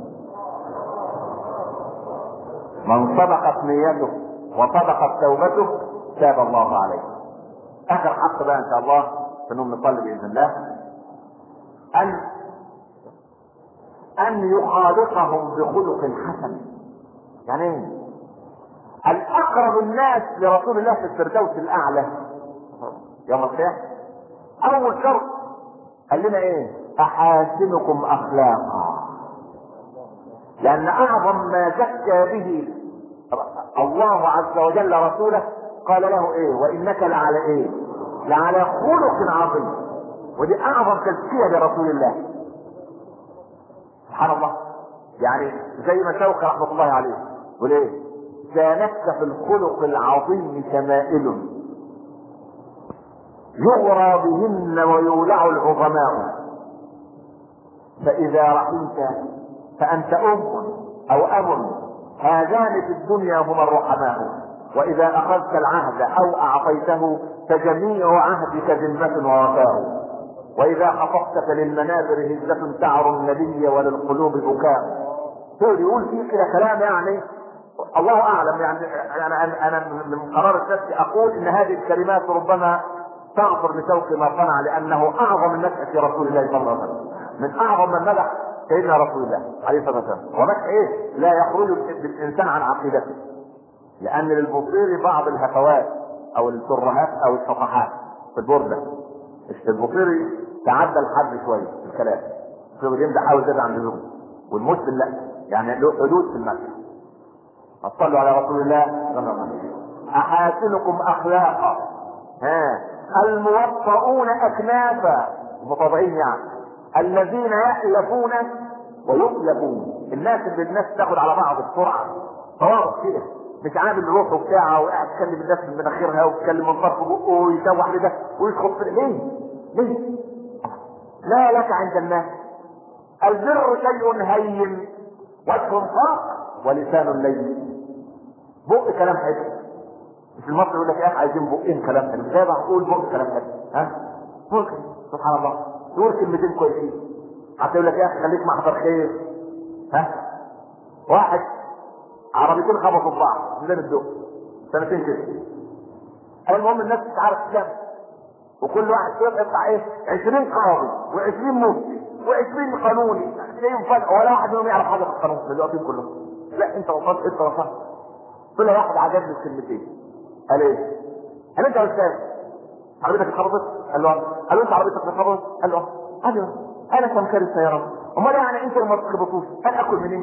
Speaker 1: من صدقت نيته وصدقت توبته تاب الله عليه اخر حق بقى ان شاء الله فنقوم نصلي باذن الله ان ان يخالقهم بخلق حسن يعني ايه الاقرب الناس لرسول الله في الفردوس الاعلى يوم القيامه اول شرط قال لنا ايه احاسنكم اخلاقا لان اعظم ما زكى به الله عز وجل رسوله قال له ايه وانك لعلى ايه لعلى خلق عظيم ودي اعظم تزكيه لرسول الله سبحان الله يعني زي ما شوقي رحمه الله عليه يقول ايه زانتك في الخلق العظيم شمائل يغرى بهن ويولع العظماء فإذا رحمت فأنت أم أو أب هذان في الدنيا هما الرحماء وإذا أخذت العهد أو أعطيته فجميع عهدك ذمة ووفاء وإذا خفقت فللمنابر هزة تعر النبي وللقلوب بكاء هو يقول فيه كده كلام يعني الله اعلم يعني انا انا انا من قرار النفس اقول ان هذه الكلمات ربما تغفر لشوقي ما صنع لانه اعظم النفع في رسول الله صلى الله عليه وسلم من اعظم من مدح سيدنا رسول الله عليه الصلاه والسلام ومدح ايه؟ لا يخرج الانسان عن عقيدته لان للبصير بعض الهفوات او الترهات او الصفحات في البرده البصيري تعدى الحد شويه في الكلام الصدرين ده حاول زيادة عن اللزوم والمسلم لا يعني له حدود في المسح صلوا على رسول الله صلى الله عليه وسلم احاسنكم اخلاقا ها الموطؤون اكنافا متواضعين يعني الذين يألفون ويؤلفون الناس اللي الناس تاخد على بعض بسرعه تواضع كده مش عامل روحه بتاعه وقاعد يتكلم الناس من مناخيرها ويتكلم من طرف بقه ويشوح لده ويسخط في ليه؟ ليه؟ لا لك عند الناس البر شيء هين وجه صاق ولسان لين بق كلام حلو مش المصري يقول لك يا اخي عايزين بقين كلام حلو زي ما اقول بق كلام حلو ها ممكن سبحان الله تقول كلمتين كويسين حتى يقول لك يا اخي خليك محضر خير ها واحد عربيتين خبطوا في بعض من الدق سنتين كده المهم الناس مش عارف تجمع وكل واحد فيهم يطلع ايه 20 قاضي و20 مفتي و20 قانوني تلاقيهم فجأة ولا واحد منهم يعرف حاجه في القانون اللي واقفين كلهم لا انت وصلت انت وصلت طلع واحد عجبني الكلمتين قال ايه؟ قال انت يا استاذ عربيتك اتخبطت؟ قال له قال له انت عربيتك اتخبطت؟ قال له قال له انا سمكري السيارات امال يعني انت ما تخبطوش انا اكل منين؟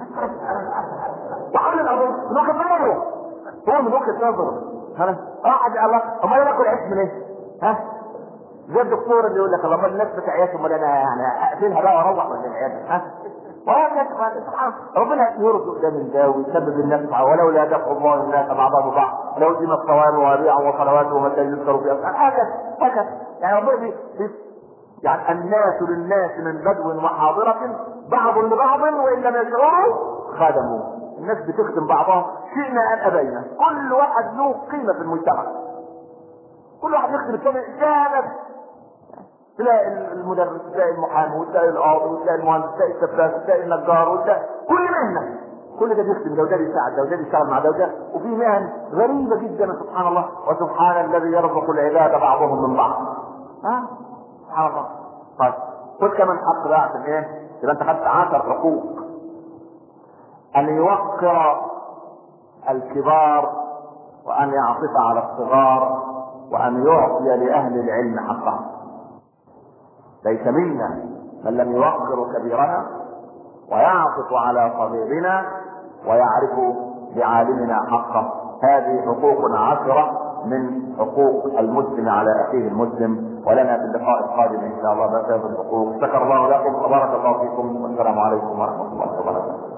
Speaker 1: وحول الامر من وجهه نظره هو من وجهه نظره ها قاعد الله امال انا اكل عيش من ايه؟ ها زي الدكتور اللي يقول لك الله الناس بتعيش امال انا يعني اقفلها بقى واروح من العياده ها وهكذا سبحان ربنا يرزق ده من ده ويسبب النفع ولولا دفع الله الناس بعضهم ببعض لو دين الصوام وبيع وصلوات ومساجد يذكروا في أفعال هكذا هكذا يعني ربنا بي بي يعني الناس للناس من بدو وحاضرة بعض لبعض وإن لم يشعروا خدموا الناس بتخدم بعضها شئنا أم أبينا كل واحد له قيمة في المجتمع كل واحد يخدم الثاني كانت تلاقي المدرس تلاقي المحامي وتلاقي القاضي وتلاقي المهندس تلاقي السباك وتلاقي النجار وتلاقي كل مهنه كل ده بيخدم ده وده بيساعد ده وده بيشتغل مع ده وده وفي مهن غريبه جدا سبحان الله وسبحان الذي يرزق العباد بعضهم من بعض ها سبحان الله طيب خد كمان حق بقى عشان ايه يبقى انت خدت 10 حقوق ان يوقر الكبار وان يعطف على الصغار وان يعطي لاهل العلم حقهم ليس منا من لم يوقر كبيرنا ويعطف على صغيرنا ويعرف بعالمنا حقه هذه حقوق عشرة من حقوق المسلم على اخيه المسلم ولنا في اللقاء القادم ان شاء الله بقيه الحقوق شكر الله لكم وبارك الله فيكم والسلام عليكم ورحمه الله وبركاته